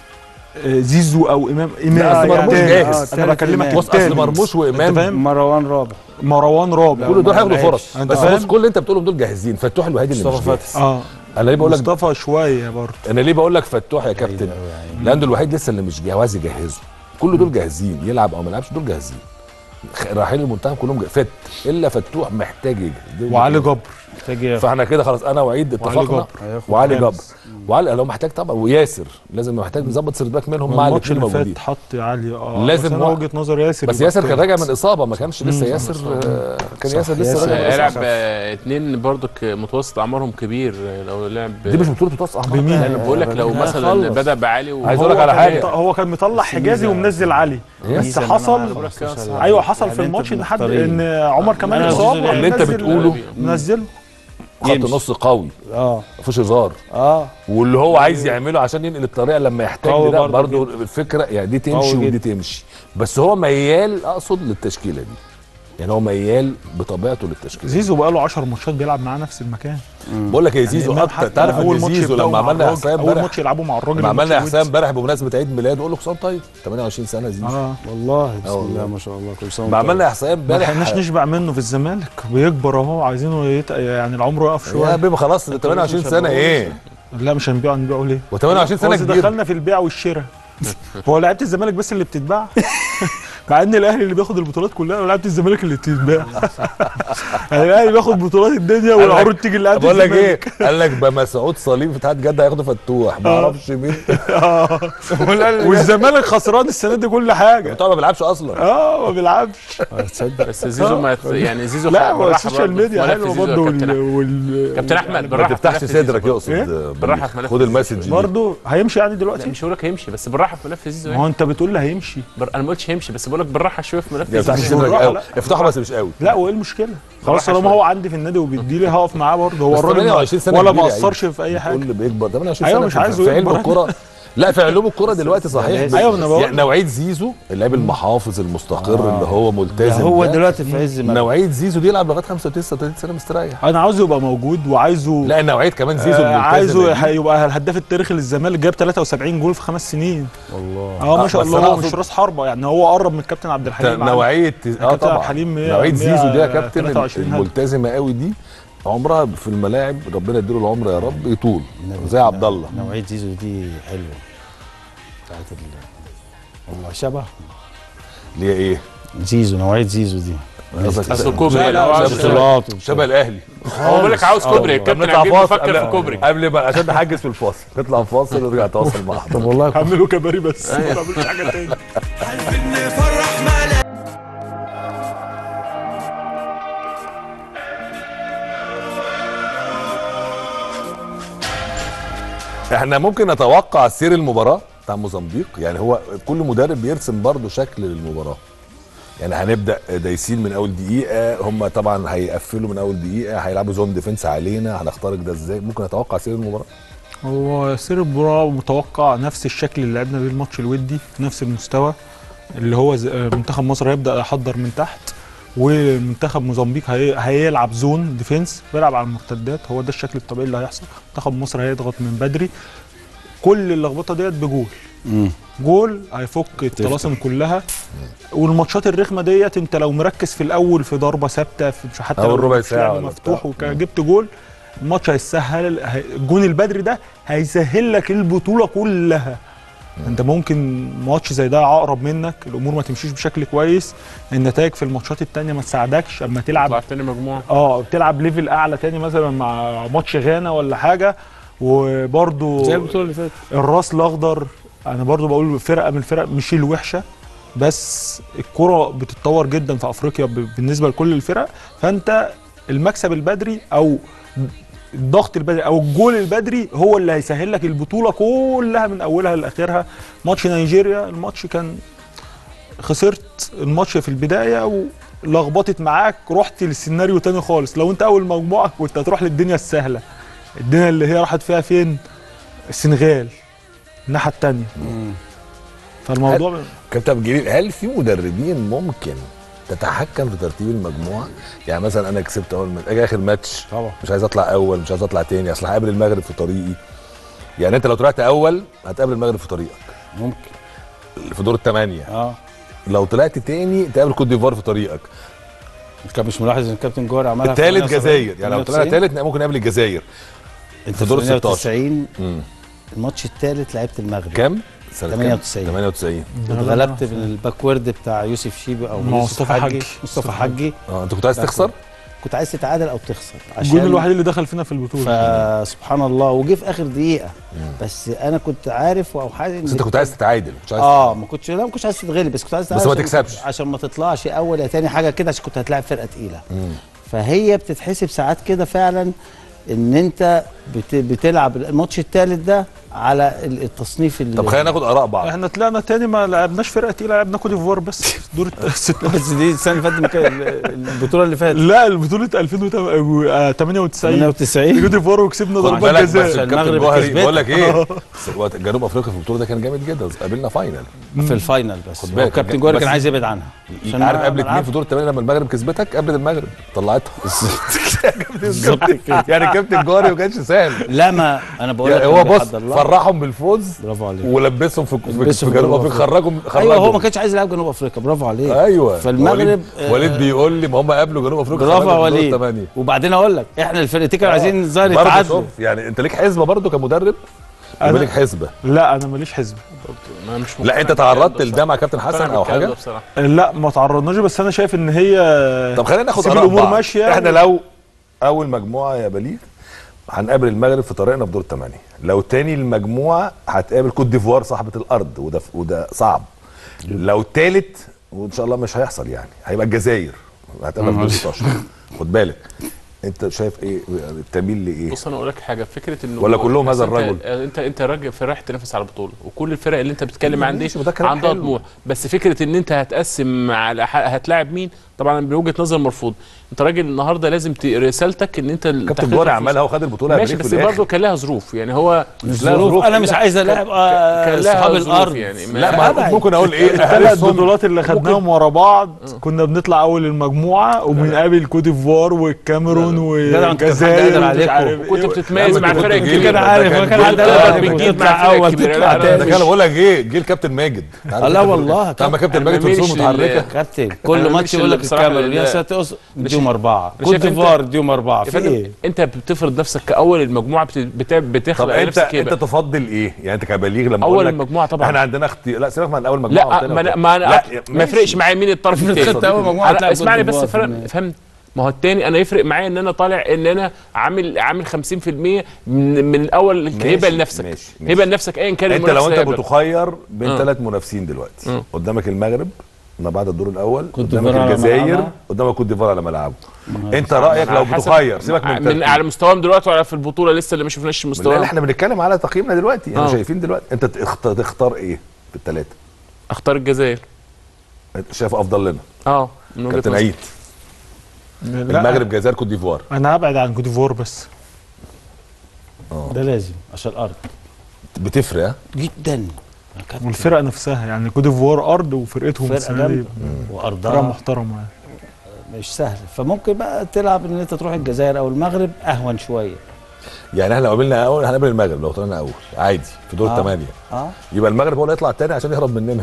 آه، زيزو او امام امام لا، أصل مرموش التاني. جاهز. انا بكلمك بص، بص التاني. اصل مرموش أنت وامام فاهم؟ مروان رابع مروان رابع كل دول ما هياخدوا لعبش. فرص أنت بس فاهم؟ بص كل اللي انت بتقولهم دول جاهزين فتوح الوحيد اللي مش مصطفى جاهز فتحي اه انا ليه بقول لك مصطفى شويه برضه انا ليه بقول لك فتوح يا كابتن لان الوحيد لسه اللي مش جاهز يجهزه كل دول جاهزين يلعب او ما يلعبش دول جاهزين خ- رايحين المنتخب كلهم جا- فت الا فتوح محتاج يجهز دول وعلي جاهزين. جبر محتاج ياخد. فاحنا كده خلاص انا وعيد وعلي اتفقنا جبر. هياخد وعلي جامد. جبر وعلي لو محتاج طبعا وياسر لازم محتاج نظبط سيرباك منهم مع الماتش الاثنين اللي موجودين فات حط علي اه لازم بس انا واحد. وجهه نظر ياسر بس يبقى ياسر كان التالت. راجع من اصابه ما كانش لسه مم. ياسر آه، كان صح، ياسر لسه ياسر. راجع من هيلعب إصابة. آه، اتنين برضك متوسط اعمارهم كبير آه، لو لعب دي مش بطوله بتص احمر بمين؟ انا بقول لك لو لا، مثلا خلص. بدا بعلي و... عايز هو أقول لك على كان حاجة. مط- هو كان مطلع حجازي ميزة- ومنزل علي إيه؟ بس ميزة إن حصل أنا عارف أسأل. ايوه حصل يعني في أنتوا الماتش ان حد مختارين. ان عمر كمان أنا اتصاب زيزو اللي أنت نزل- بتقوله. نزله خط يمشي. نص قوي اه ما فيهوش هزار اه واللي هو عايز يعمله عشان ينقل الطريقه لما يحتاج قوي ده برضه برضه الفكره يعني دي تمشي قوي ودي جدا. تمشي بس هو ميال اقصد للتشكيله دي يعني هو ميال بطبيعته للتشكيله زيزو بقى له 10 ماتشات بيلعب معاه نفس المكان بقول لك يا زيزو إمام اكتر حتى تعرف اول ان ماتش زيزو يبدأوا لما مع عملنا الراجل- حساب اول امبارح ماتش يلعبوا مع الراجل لما عملنا الماتش حساب الودي. امبارح بمناسبه عيد ميلاد قول له كل طيب 28 سنه زيزو اه والله بسم والله. الله ما شاء الله كل سنه ما وأنت عملنا حساب ما امبارح لحقناش نشبع منه في الزمالك بيكبر اهو عايزينه يت... يعني العمر يقف يا شويه بيبي خلاص 28 سنه ايه لا مش هنبيعه هنبيعه ليه؟ و28 سنه هو كبير دخلنا في البيع والشراء هو لعيبه الزمالك بس اللي بتتباع مع ان الاهلي اللي بياخد البطولات كلها ولعيبه الزمالك اللي بتتباع يعني الاهلي بياخد بطولات الدنيا قال لك- والعروض تيجي لعيبه بقول لك ايه الزمالك قال لك بمسعود صليب في اتحاد جده هياخدوا فتوح ما اعرفش مين آه. والزمالك خسران السنه دي كل حاجه بتوع ما بيلعبش اصلا اه ما بيلعبش تصدق بس زيزو ما يت- يعني زيزو لا خ- هو بالراحة السوشيال برضه. ميديا ملف حلوه زيزو يا برضه كابتن وال... وال... كابتن احمد ما بالراحه في تفتحش ملف زيزو صدرك برضه. يقصد إيه؟ آه، بالراحة في ملف خد المسج دي برضه هيمشي يعني لا دلوقتي مش هقول لك هيمشي بس بالراحه في ملف زيزو ما هو يعني انت بتقول لي هيمشي بر... انا ما قلتش هيمشي بس بقول لك بالراحه شويه في ملف ما تفتحش زيزو صدرك بالراحة، قوي لا. افتحه بس مش قوي لا وايه المشكله خلاص بالراحة طالما شوية. هو عندي في النادي وبيدي لي هقف معاه برضه هو بس الراجل 28 سنه ولا كبيرة ما يا اثرش في اي تقول حاجه لي بيكبر 28 أيوة سنه مش في- عايزه في علم يكبر. الكوره لا في علوم الكوره دلوقتي صحيح أيوة، أنا بقول. يعني نوعيه زيزو اللاعب المحافظ المستقر اللي هو ملتزم هو ده. دلوقتي في عز ما نوعيه زيزو دي يلعب لغايه 35 36 سنه مستريح انا عاوزه يبقى موجود وعايزه لا نوعيه كمان زيزو آه الملتزم عايزه دي. يح- يبقى الهداف التاريخي للزمالك جاب 73 جول في خمس سنين والله اه ما آه، شاء بس الله أنا هو أقصد- مش راس حربه يعني هو قرب من الكابتن عبد الحليم عن- نوعيه اه كابتن عبد طبعا الحليم مية- نوعيه زيزو دي يا مية كابتن 23 هدف. الملتزمه قوي دي عمرها في الملاعب ربنا يديله العمر يا رب يطول زي عبد الله نوعيه زيزو دي حلوه بتاعت ال والله شبه اللي هي ايه؟ زيزو نوعيه زيزو دي قصدك اصل شبه- كوبري لا، لو عاوز- شبه- بطولات شبه الاهلي هو بيقول لك عاوز كوبري الكابتن نطلع عجيب فاصل بيفكر في قبل- كوبري قبل ما عشان نحجز في الفاصل نطلع فاصل ونرجع نتواصل مع حضرتك طب والله كنت- هعمله كباري بس ما بعملش حاجه تاني احنا ممكن نتوقع سير المباراه بتاع موزمبيق يعني هو كل مدرب بيرسم برضه شكل للمباراه يعني هنبدا دايسين من اول دقيقه هم طبعا هيقفلوا من اول دقيقه هيلعبوا زون ديفنس علينا هنخترق ده ازاي ممكن نتوقع سير المباراه هو سير المباراة متوقع نفس الشكل اللي لعبنا بيه الماتش الودي نفس المستوى اللي هو ز- آه، منتخب مصر هيبدا يحضر من تحت ومنتخب موزمبيق هي... هيلعب زون ديفنس بيلعب على المرتدات هو ده الشكل الطبيعي اللي هيحصل منتخب مصر هيضغط من بدري كل اللخبطه ديت بجول مم. جول هيفك الطلاسم كلها والماتشات الرخمه ديت انت لو مركز في الاول في ضربه ثابته في مش حتى أول لو ربع مش ساعة لعب ولا مفتوح بتاع. وجبت جول الماتش هيسهل هي- الجون البدري ده هيسهل لك البطوله كلها انت ممكن ماتش زي ده عقرب منك الامور ما تمشيش بشكل كويس النتائج في الماتشات التانية ما تساعدكش اما تلعب طلع تاني مجموعه اه بتلعب ليفل اعلى تاني مثلا مع ماتش غانا ولا حاجه وبرده زي البطوله اللي فاتت الراس الاخضر انا برضو بقول فرقه من الفرق مش الوحشه بس الكره بتتطور جدا في افريقيا ب- بالنسبه لكل الفرق فانت المكسب البدري او الضغط البدري او الجول البدري هو اللي هيسهل لك البطوله كلها من اولها لاخرها ماتش نيجيريا الماتش كان خسرت الماتش في البدايه ولخبطت معاك رحت للسيناريو تاني خالص لو انت اول مجموعه كنت هتروح للدنيا السهله الدنيا اللي هي راحت فيها فين السنغال الناحيه الثانيه فالموضوع كابتن عبد الجليل هل في مدربين ممكن تتحكم في ترتيب المجموعه يعني مثلا انا كسبت اول ماتش اجي اخر ماتش طبعا مش عايز اطلع اول مش عايز اطلع تاني اصل هقابل المغرب في طريقي يعني انت لو طلعت اول هتقابل المغرب في طريقك ممكن في دور الثمانيه اه لو طلعت تاني تقابل كوت ديفوار في طريقك كان مش ملاحظ ان الكابتن جوهر عملها في الثالث 78 جزائر يعني لو طلعنا 98. ثالث ممكن نقابل الجزائر انت في دور 16. 98 امم الماتش الثالث لعبت المغرب كام؟ سنة كام؟ 98. 98 اتغلبت بالباكورد بتاع يوسف شيبي او مع يوسف مصطفى حجي. مصطفى حجي اه انت كنت عايز تخسر؟ كنت عايز تتعادل او تخسر الجول الوحيد اللي دخل فينا في البطوله فسبحان الله وجه في اخر دقيقه بس انا كنت عارف او حاسس بس انت كنت عايز تتعادل مش عايز اه ما كنتش لا ما كنتش عايز تتغلب بس كنت عايز بس ما تتعادل عشان- تكسبش. عشان ما تطلعش اول يا تاني حاجه كده عشان كنت هتلاعب فرقه تقيله فهي بتتحسب ساعات كده فعلا ان انت بت بتلعب الماتش الثالث ده على ال- التصنيف اللي طب خلينا ناخد اراء بعض احنا طلعنا تاني ما لعبناش فرقه تقيله لعبنا كوت ديفوار بس في دور الست بس دي السنه اللي فاتت ما كان- البطوله اللي فاتت لا البطوله 2098 98 كوت ديفوار وكسبنا خد ضربات بالك بس جزاء الكابتن المغرب جوهري كسبتها. بقول لك ايه وقت جنوب افريقيا في البطوله ده كان جامد جدا قابلنا فاينل في الفاينل بس خد هو بالك، الكابتن جوهري بس- كان عايز يبعد عنها عشان عارف ما- قبل ما اتنين في دور الثمانيه لما المغرب كسبتك قبل المغرب طلعتها بالظبط كده. يعني الكابتن جوهري ما كانش سهل لا ما انا بقول لك يعني كان هو بص بيحضر لها. فرحهم بالفوز برافو عليك ولبسهم في في, لبسهم في جنوب جنوب افريقيا خرجهم ايوه هو ما خرجهم. كانش عايز يلعب جنوب افريقيا برافو عليك ايوه فالمغرب، وليد, آه، وليد بيقول لي ما هم قابلوا جنوب افريقيا برافو يا خرجوا في دور وليد الثمانية. وبعدين اقول لك احنا الفرقتين كانوا عايزين الظاهر برضه يتعادلوا شوف يعني انت ليك حسبه برضه كمدرب أنا- يبقى لك حسبه لا انا ماليش حزب انا مش لا مقتنع انت بالكلام تعرضت ده لده مع كابتن بصراحة. حسن مقتنع او بالكلام ده حاجه بصراحه لا ما تعرضناش بس انا شايف ان هي طب خلينا ناخد سيب آراء الامور بعض. ماشيه احنا لو اول مجموعه يا بليغ هنقابل المغرب في طريقنا في دور الثمانيه لو تاني المجموعه هتقابل كوت ديفوار صاحبه الارض وده وده صعب لو تالت وان شاء الله مش هيحصل يعني هيبقى الجزائر هتقابل في دور 16 خد بالك انت شايف ايه تميل لايه بص انا اقول لك حاجه فكره انه ولا كلهم بس هذا انت- الرجل؟ آه، انت انت راجل في رايح تنافس على بطوله وكل الفرق اللي انت بتتكلم عن دي ماشي، وده كلام عندها حلو. طموح بس فكره ان انت هتقسم على ح- هتلاعب مين طبعا من وجهه نظر مرفوض انت راجل النهارده لازم ت- رسالتك ان انت كابتن تحقيق جوري الفوز. عملها وخد البطوله يا ماشي بريك بس في الآخر. برضه كان لها ظروف يعني هو مش لا، ظروف ظروف. انا مش عايز الاعب آه، كان لها اصحاب ظروف الارض يعني ما- لا ما أبعد. ممكن اقول ايه الثلاث أحرسهم- بطولات اللي خدناهم ورا بعض كنا بنطلع اول المجموعه وبنقابل كوت ديفوار والكاميرون جدع، أنت كان حد والجزائر قادر ومش عليكم. عارف وكنت إيه. بتتميز لا، مع كنت الفرق بتجيب- الكبيره كان عارف ده ما كان كان عندنا جيل- واحد ده بتطلع بتجيب مع الفرق اول الكبيرة. تطلع لا، لا، تاني ده كان بقول لك ايه جيل كابتن ماجد لا والله لما كابتن أنا ماجد ماليش رسوم لل- متحركه كابتن كل أنا ماتش ماليش يقول لك بصراحة الكاميرون يا ال- ساتر مش- ديوم اربعه مش كوت شايف أنت- ديفوار ديوم اربعه يا في فندم ايه؟ انت بتفرض نفسك كاول المجموعه بت- بت- طب بتخلق انت نفسك انت كده تفضل ايه يعني انت كبليغ لما اول أقول لك المجموعه طبعا احنا عندنا اختي لا سيبك من اول مجموعه لا والتانية ما انا والتالتة. ما انا لا، ما يفرقش ماشي. معايا مين الطرف افرض الثاني خدت اول مجموعه لا تلعب اسمعني كوت بس ديفوار في فرق النهائي. فهمت ما هو التاني انا يفرق معايا ان انا طالع ان انا عامل عامل 50% من, من الاول ماشي، هبه لنفسك ماشي، ماشي. هبه لنفسك ايا كان انت لو المنافس انت هيقابلك. بتخير بين اه. ثلاث منافسين دلوقتي اه. قدامك المغرب ما بعد الدور الاول كوت قدامك ديفوار على الجزائر ملعبها. قدامك كوت ديفوار على ملعبه انت على رايك لو حسب- بتخير سيبك من من الترتيب. على مستواهم دلوقتي ولا في البطوله لسه اللي ما شفناش لا مستواهم احنا بنتكلم على تقييمنا دلوقتي احنا اه. شايفين دلوقتي انت تخت- تختار ايه في الثلاثه اختار الجزائر انت شايف افضل لنا اه من وجهه كابتن نظري عيد لا، المغرب جزائر كوت ديفوار انا هبعد عن كوت ديفوار بس اه ده لازم عشان الارض بتفرق ها؟ جدا يا كابتن. والفرقه نفسها يعني كوت ديفوار ارض وفرقتهم فرقه السنه دي جامده فرقه وارضها محترمه يعني مش سهل فممكن بقى تلعب ان انت تروح الجزائر او المغرب اهون شويه يعني احنا لو قابلنا اول هنقابل المغرب لو طلعنا اول عادي في دور آه. الثمانيه اه يبقى المغرب هو اللي يطلع الثاني عشان يهرب مننا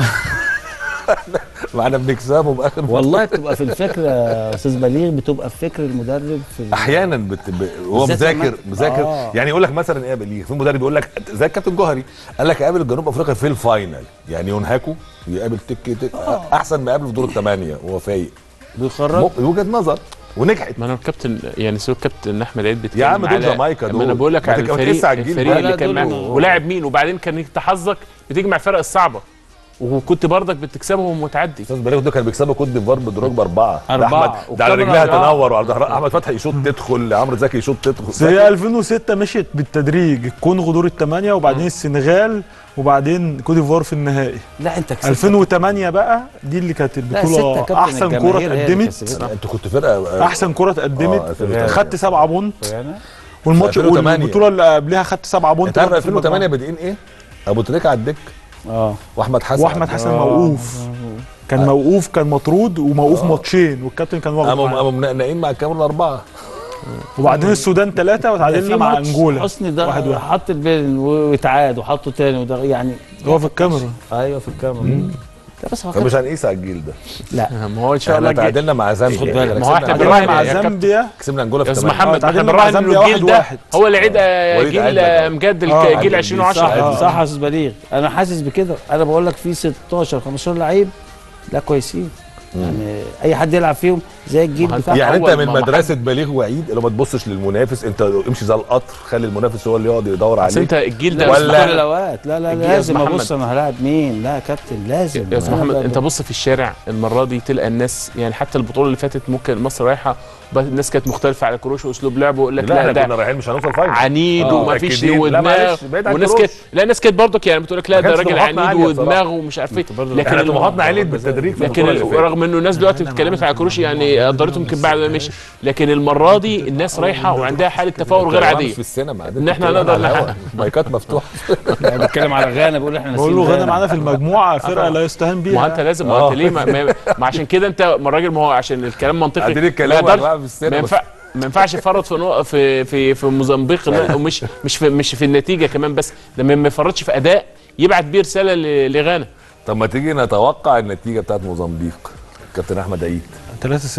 معانا بنكسبه باخر والله بتبقى في الفكر يا استاذ بليغ بتبقى في فكر المدرب في ال- احيانا بت... ب... هو بالذات مذاكر لما- مذاكر آه. يعني يقول لك مثلا ايه يا بليغ في مدرب يقول لك زي الكابتن جوهري قال لك قابل جنوب افريقيا في الفاينل يعني ينهكوا يقابل تك تك احسن ما يقابله في دور الثمانيه وهو فايق بيخرج م- وجهه نظر ونجحت ما انا الكابتن يعني سيب الكابتن احمد عيد بيتكلم يا عم دول على- جامايكا ما دول. انا بقول لك ما على تك- ما الفريق تقيس على الجيل الفريق ده. اللي لا، كان دول- معاه ولاعب مين وبعدين كان انت حظك بتجمع الفرق الصعبه وكنت برضك بتكسبهم وتعدي استاذ بليغ دول كانوا بيكسبوا كوت ديفوار بدروجبا اربعه ده أربعة. احمد ده على وكاميرون رجلها أربعة. تنور وعلى ظهرها احمد فتحي يشوط تدخل عمرو زكي يشوط بس تدخل هي 2006 مشيت بالتدريج الكونغو دور الثمانيه وبعدين السنغال وبعدين كوت ديفوار في النهائي لا انت كسبت 2008 بقى دي اللي كانت لا البطوله ستة كابتن احسن كره الجماهير هي اللي اتقدمت كسبتها. انتوا كنتوا فرقه احسن كره آه، اتقدمت 2008. خدت سبعة بونت يعني والماتش 2008. والبطوله اللي قبلها خدت سبعة بونت انت عارف برضه في 2008 المجموعة. بادئين ايه؟ ابو تريكه على الدك اه واحمد حسن واحمد حسن آه. موقوف كان موقوف كان مطرود وموقوف ماتشين والكابتن كان واخد قاموا معاه. قاموا منقنقين مع الكاميرون اربعه وبعدين السودان ثلاثة ده وتعادلنا في مع ماتش انجولا حسني ده واحد واحد. حط البين واتعاد وحطه تاني وده يعني هو في الكاميرون ايوه في الكاميرون لا بس هو فمش كان- هنقيس على الجيل ده لا ما هو ان شاء الله احنا الجاي- تعادلنا مع زامبيا خد بالك. ما هو احنا كسبنا بنراهن أنجولا- مع يا كابتن. زامبيا كسبنا انجولا في يا استاذ 8 محمد احنا تعادلنا مع بنراهن زامبيا انه الجيل واحد ده واحد. هو اللي عيد آه، وليد جيل عيد آه، ده. امجاد آه، الك- عيد جيل دي. 2010 صح عادي. صح يا استاذ بليغ انا حاسس بكده انا بقول لك في 16 15 لعيب لا كويسين يعني اي حد يلعب فيهم زي الجيل ما هو أنت- بتاع يعني انت أول من ما- ما مدرسه بليغ وعيد اللي ما تبصش للمنافس انت امشي زي القطر خلي المنافس هو اللي يقعد يدور بس انت عليه الجيل لا ده مش ولا- كل الاوقات لا لا الجيل- لازم محمد. ابص انا هلاعب مين لا يا كابتن لازم يا استاذ أنا محمد ب- انت بص في الشارع المره دي تلقى الناس يعني حتى البطوله اللي فاتت ممكن مصر رايحه بس الناس كانت مختلفه على كروش واسلوب لعبه ويقول لك لا لا احنا ده كنا رايحين مش هنوصل فاينل عنيد آه، وما فيش متأكدين. لا ودماغ معلش، بعيد عن وناس كروش. كانت لا ناس كانت برضك يعني بتقول لك لا ما ده كانش راجل طموحاتنا عنيد عالية بصراحة. ودماغ ومش عارف ايه برضه لكن احنا الم- طموحاتنا عليت بالتدريج في لكن البطوله ال- اللي فاتت رغم انه الناس دلوقتي اتكلمت على كروش يعني قدرته يمكن بعد ما مشي لكن المره دي الناس رايحه وعندها حاله تفاؤل غير مش عاديه في السينما إن إحنا هنقدر نحقق. مايكات مفتوحه يعني بتكلم على غانا بقول احنا بقول له ناسيين غانا معانا في المجموعه فرقه لا يستهان ما هو انت بيها لازم ما هو انت ليه ما, ما, ما عشان كده انت ما الراجل ما هو عشان الكلام منطقي قاعدين ما يتكلموا يقدرش- بقى في ما السينما ينفع ما ينفعش يفرط في نو- في في في موزمبيق لا، ومش مش في مش في النتيجه كمان بس ده ما ما يفرطش في اداء يبعت بيه رساله ل- لغانا طب ما تيجي نتوقع النتيجه بتاعت موزمبيق كابتن احمد عيد 3-0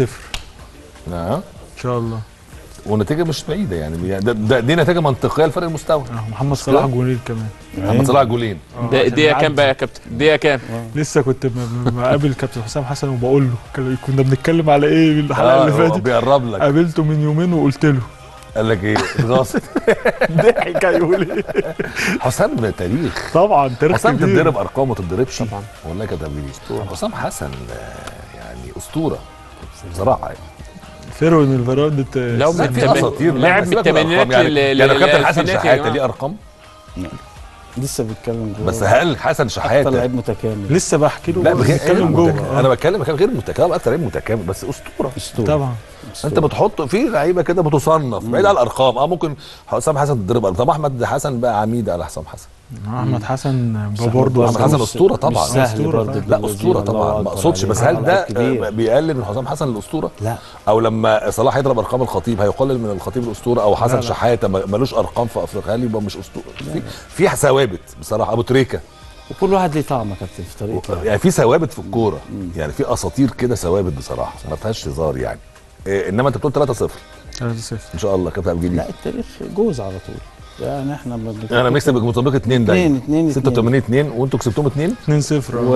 نعم ان شاء الله والنتيجه مش بعيده يعني ده ده دي نتيجه منطقيه لفرق المستوى آه، محمد صلاح جولين كمان محمد صلاح جولين آه، ده عشان دقيقه نعدي. كام بقى يا كابتن دقيقه كام لسه كنت م- م- مقابل كابتن حسام حسن وبقول له كان- كنا بنتكلم على ايه الحلقه اللي هو فاتت بيقرب لك قابلته من يومين وقلت له قال لك ايه اتغاصت ضحك هيقول ايه حسام تاريخ طبعا تاريخ حسام كبير. تتضرب ارقام ما تتضربش طبعا. والله كده بيلي حسام حسن آه، يعني اسطوره بصراحه يعني فيرو الفيرود بت- لو لا من في التمن- اساطير لا، لاعب من سيبك الأرقام. الثمانينات يعني, لل- يعني لو لل- كابتن حسن للألفينات يا شحاته جماعة. ليه ارقام لسه بيتكلم جوه بس هل حسن اكتر شحاته لعيب متكامل لسه بحكي له لا بغير بيتكلم جوه جوه انا بتكلم كان غير متكامل اكتر لعيب متكامل بس اسطوره اسطوره طبعا انت بتحط في لعيبه كده بتصنف بعيد عن الارقام اه ممكن حسام حسن تضرب طب احمد حسن بقى عميد على حسام حسن احمد حسن بس برضه أحمد أحمد حسن مش- أسطورة مش طبعا. سهل أسطورة برضه لا بالوزير، اسطوره الله طبعا ما أكبر اقصدش عليه. بس هل لعيب ده كبير. آه، بيقلل من حسام حسن الاسطوره لا او لما صلاح يضرب ارقام الخطيب هيقلل من الخطيب الاسطوره او حسن لا. شحاته ما- ملوش ارقام في افريقيا هل يبقى مش اسطوره في في ثوابت بصراحه ابو تريكه وكل واحد ليه طعم يا كابتن في طريقته يعني. يعني في ثوابت في الكوره يعني في اساطير كده ثوابت بصراحه ما فيهاش هزار يعني إيه انما انت بتقول 3-0 3-0 ان شاء الله كابتن عبد الجليل لا التاريخ جوز على طول يعني احنا ما بنتكلم- انا مكسب مطابق 2 اتنين دايما اتنين 86 2 وانتوا كسبتهم 2 2-0 و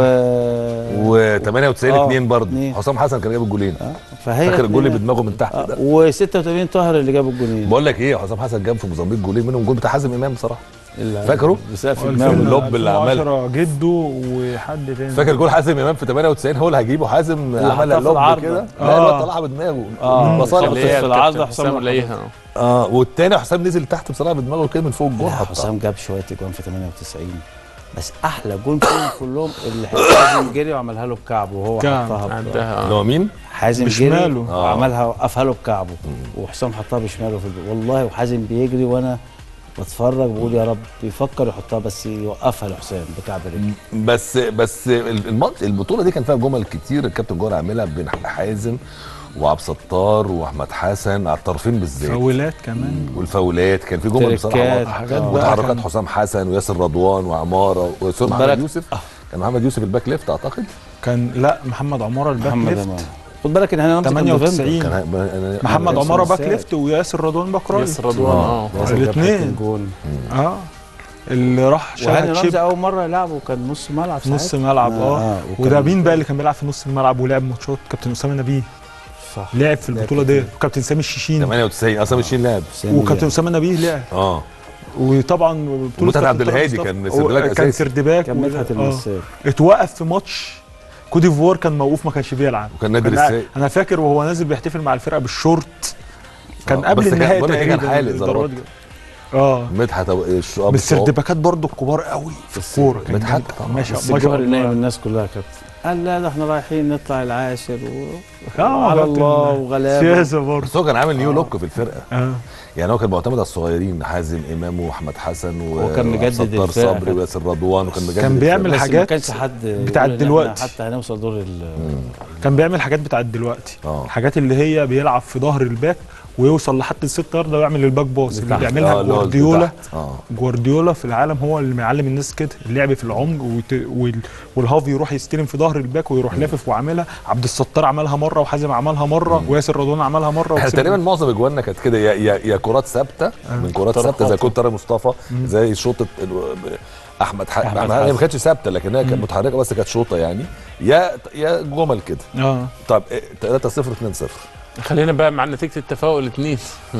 و 98 آه، 2 برضه اتنين. حسام حسن كان جايب الجولين آه، فهي فاكر الجول اللي اتنين- بدماغه من تحت آه، ده و86 طاهر اللي جاب الجولين بقول لك ايه حسام حسن جاب في موزمبيق جولين منهم جول بتاع حازم امام بصراحه اللي- فاكره؟ بسقف الفيلم دماغه اللوب اللي عمله. 2010 جده وحد تاني فاكر جول حازم امام في 98 هو اللي هيجيبه حازم اللي عمل حطها في لوب العارضة. كده لا آه. الواد طلعها بدماغه آه. بصالح خليه حسام. في العارضة حسام حسام راح ليها اه والتاني حسام نزل تحت بصراحه بدماغه كده من فوق الجول لا حطها حسام جاب شويه اجوان في 98 بس احلى جون فيهم كلهم اللي حازم جري وعملها له بكعبه وهو كعب. حطها ب- عندها اللي هو مين؟ حازم بشماله. جري آه. وعملها وقفها له بكعبه وحسام حطها بشماله في الب... والله وحازم بيجري وانا بتفرج بقول يا رب بيفكر يحطها بس يوقفها لحسام بكعب رجله بس بس الماتش البطوله دي كان فيها جمل كتير الكابتن جوهر عاملها بين حازم وعبد الستار واحمد حسن على الطرفين بالذات فاولات كمان والفاولات كان في جمل بصراحه تريكات، واضحة. حاجات بقى وتحركات كان- حسام حسن وياسر رضوان وعماره وياسر بالك- محمد يوسف كان محمد يوسف الباك ليفت اعتقد كان لا محمد عماره الباك محمد ليفت أمام. خد بالك ان احنا نمسك 98 كان أنا- محمد أنا- عماره باك ساعد. ليفت وياسر رضوان باك رايت ياسر رضوان اه ياسر جاب الاتنين. حتة جول اه اللي راح وهاني شاهد رمزي شيب اول مره يلعبه كان نص ملعب نص ساعتها. ملعب اه وكان- وده مين بقى اللي كان بيلعب في نص الملعب ولعب ماتشات كابتن اسامه نبيه صح لعب في البطوله كتير. دي وكابتن سامي الشيشيني 98 اصلا مش لاعب سامي وكابتن يعني. اسامه نبيه لعب اه وطبعا بطوله ومدحت عبد كابتن طارق الهادي مصطفى. كان سردباك كان أساسي. سردباك كان و- مدحت آه. المساك اتوقف في ماتش كوت ديفوار كان موقوف ما كانش بيلعب وكان نادر كان- السيد. انا فاكر وهو نازل بيحتفل مع الفرقه بالشورت كان آه، قبل بس كان- النهائي بقول لك إيه، كان تقريباً حالق الضربات ضربات. دي. اه مدحت أبو- الشعاب بس الصواب. السردباكات برضو الكبار قوي في الكوره كان مدحت جامد. طبعاً. ما شاء بس ما شاء الجوهر نايم الله الناس كلها كابتن قال لا ده احنا رايحين نطلع العاشر و... آه، على كابتن. الله وغلابه سياسه برضه بس هو كان عامل نيو لوك في الفرقه اه يعني هو كان معتمد على الصغيرين حازم امام واحمد حسن و وكان مجدد وستار الفرقة. صبري وياسر رضوان وكان مجدد كان بيعمل الفرقة. بس ما حاجات كانش حد بتاعت يقول إن إحنا دلوقتي. حتى هنوصل دور ال كان بيعمل حاجات بتاعت دلوقتي اه الحاجات اللي هي بيلعب في ظهر الباك ويوصل لحد الست يارده ويعمل الباك باص اللي لتحت. بيعملها آه، اللي هو جوارديولا لتحت. اه جوارديولا في العالم هو اللي معلم الناس كده اللعب في العمق وت... وال... والهافي يروح يستلم في ظهر الباك ويروح لافف وعاملها عبد الستار عملها مره وحازم عملها مره وياسر رضوان عملها مره احنا وكسب- تقريبا معظم اجواننا كانت كده يا يا, يا كرات ثابته من كرات طارق ثابته زي خاطر. كوت طارق مصطفى زي شوطه ال- احمد حق أحمد احمد حق هي حسن. ما كانتش ثابته لكنها كانت متحركه بس كانت شوطه يعني يا يا جمل كده اه طب 3 0 2 0 خلينا بقى مع نتيجه التفاؤل اتنين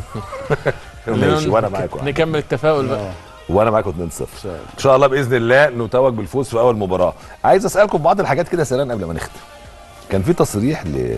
ماشي وانا معاكم نكمل التفاؤل بقى آه. وانا معاكم 2 0 ان شاء الله باذن الله نتوج بالفوز في اول مباراه عايز اسالكم بعض الحاجات كده سريعا قبل ما نختم كان في تصريح ل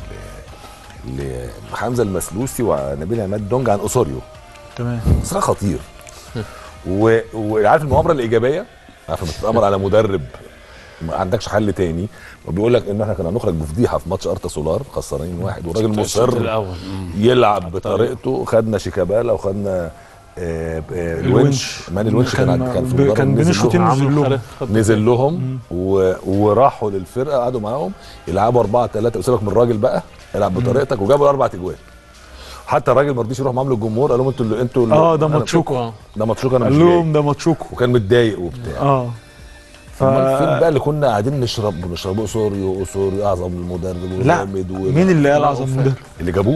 ل لحمزه المسلوسي ونبيل عماد دونج عن اوسوريو تمام تصريح خطير و... وعارف المؤامره الايجابيه عارف لما تتامر على مدرب ما عندكش حل تاني وبيقول لك ان احنا كنا هنخرج بفضيحه في ماتش ارتا سولار خسرانين واحد والراجل الشوط مصر الاول مم. يلعب بطريقته خدنا شيكابالا وخدنا آه، آه، الونش الونش. مان الونش كان عند- كان في ب- المدرب كان بين نزل الشوطين لهم. نزل لهم نزل لهم و... وراحوا للفرقه قعدوا معاهم يلعبوا 4 3 سيبك من الراجل بقى العب بطريقتك وجابوا اربع اجوال حتى الراجل ما رضيش يروح معاهم للجمهور قال لهم انتوا اللي انتوا اللي اه ده أنا- ماتشوكو اه ده ماتشوك انا مش قال جاي لهم ده ماتشوكو وكان متضايق وبتاع اه ف امال فين بقى اللي كنا قاعدين نشرب ونشربه اسوريو اسوريو اعظم المدرب لا وجامد و... مين اللي قال اعظم من ده؟ اللي جابوه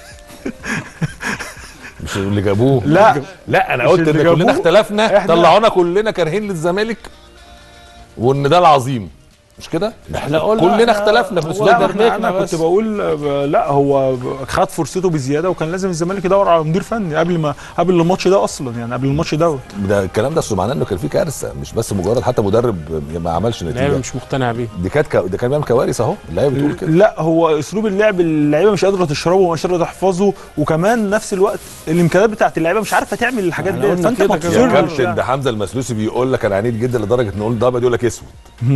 مش اللي جابوه لا لا انا مش قلت اللي ان كلنا جابوه. اختلفنا إحنا- طلعونا كلنا كارهين للزمالك وان ده العظيم مش كده احنا قلنا كلنا إحنا- اختلفنا في هو اسلوب لا ده التدريب. انا, أنا بس. كنت بقول آه، لا هو خد فرصته بزياده وكان لازم الزمالك يدور على مدير فني قبل ما قبل الماتش ده اصلا يعني قبل الماتش دوت ده الكلام ده أصل معناه انه كان في كارثه مش بس مجرد حتى مدرب ما عملش اللعيبه نتيجه مش مقتنع بيه دي كانت كا- ده كان بيعمل كوارث اهو اللعيبه بتقول كده لا هو اسلوب اللعب اللعيبه مش قادره تشربه ومش قادره تحفظه وكمان نفس الوقت الامكانيات بتاعت اللعيبه مش عارفه تعمل الحاجات احنا دي قلنا فانت كده مبسوط كده. يا مرة كابتن يعني. ده حمزه المسلوسي بيقول لك انا عنيد جدا لدرجه نقول ده يقول لك اسود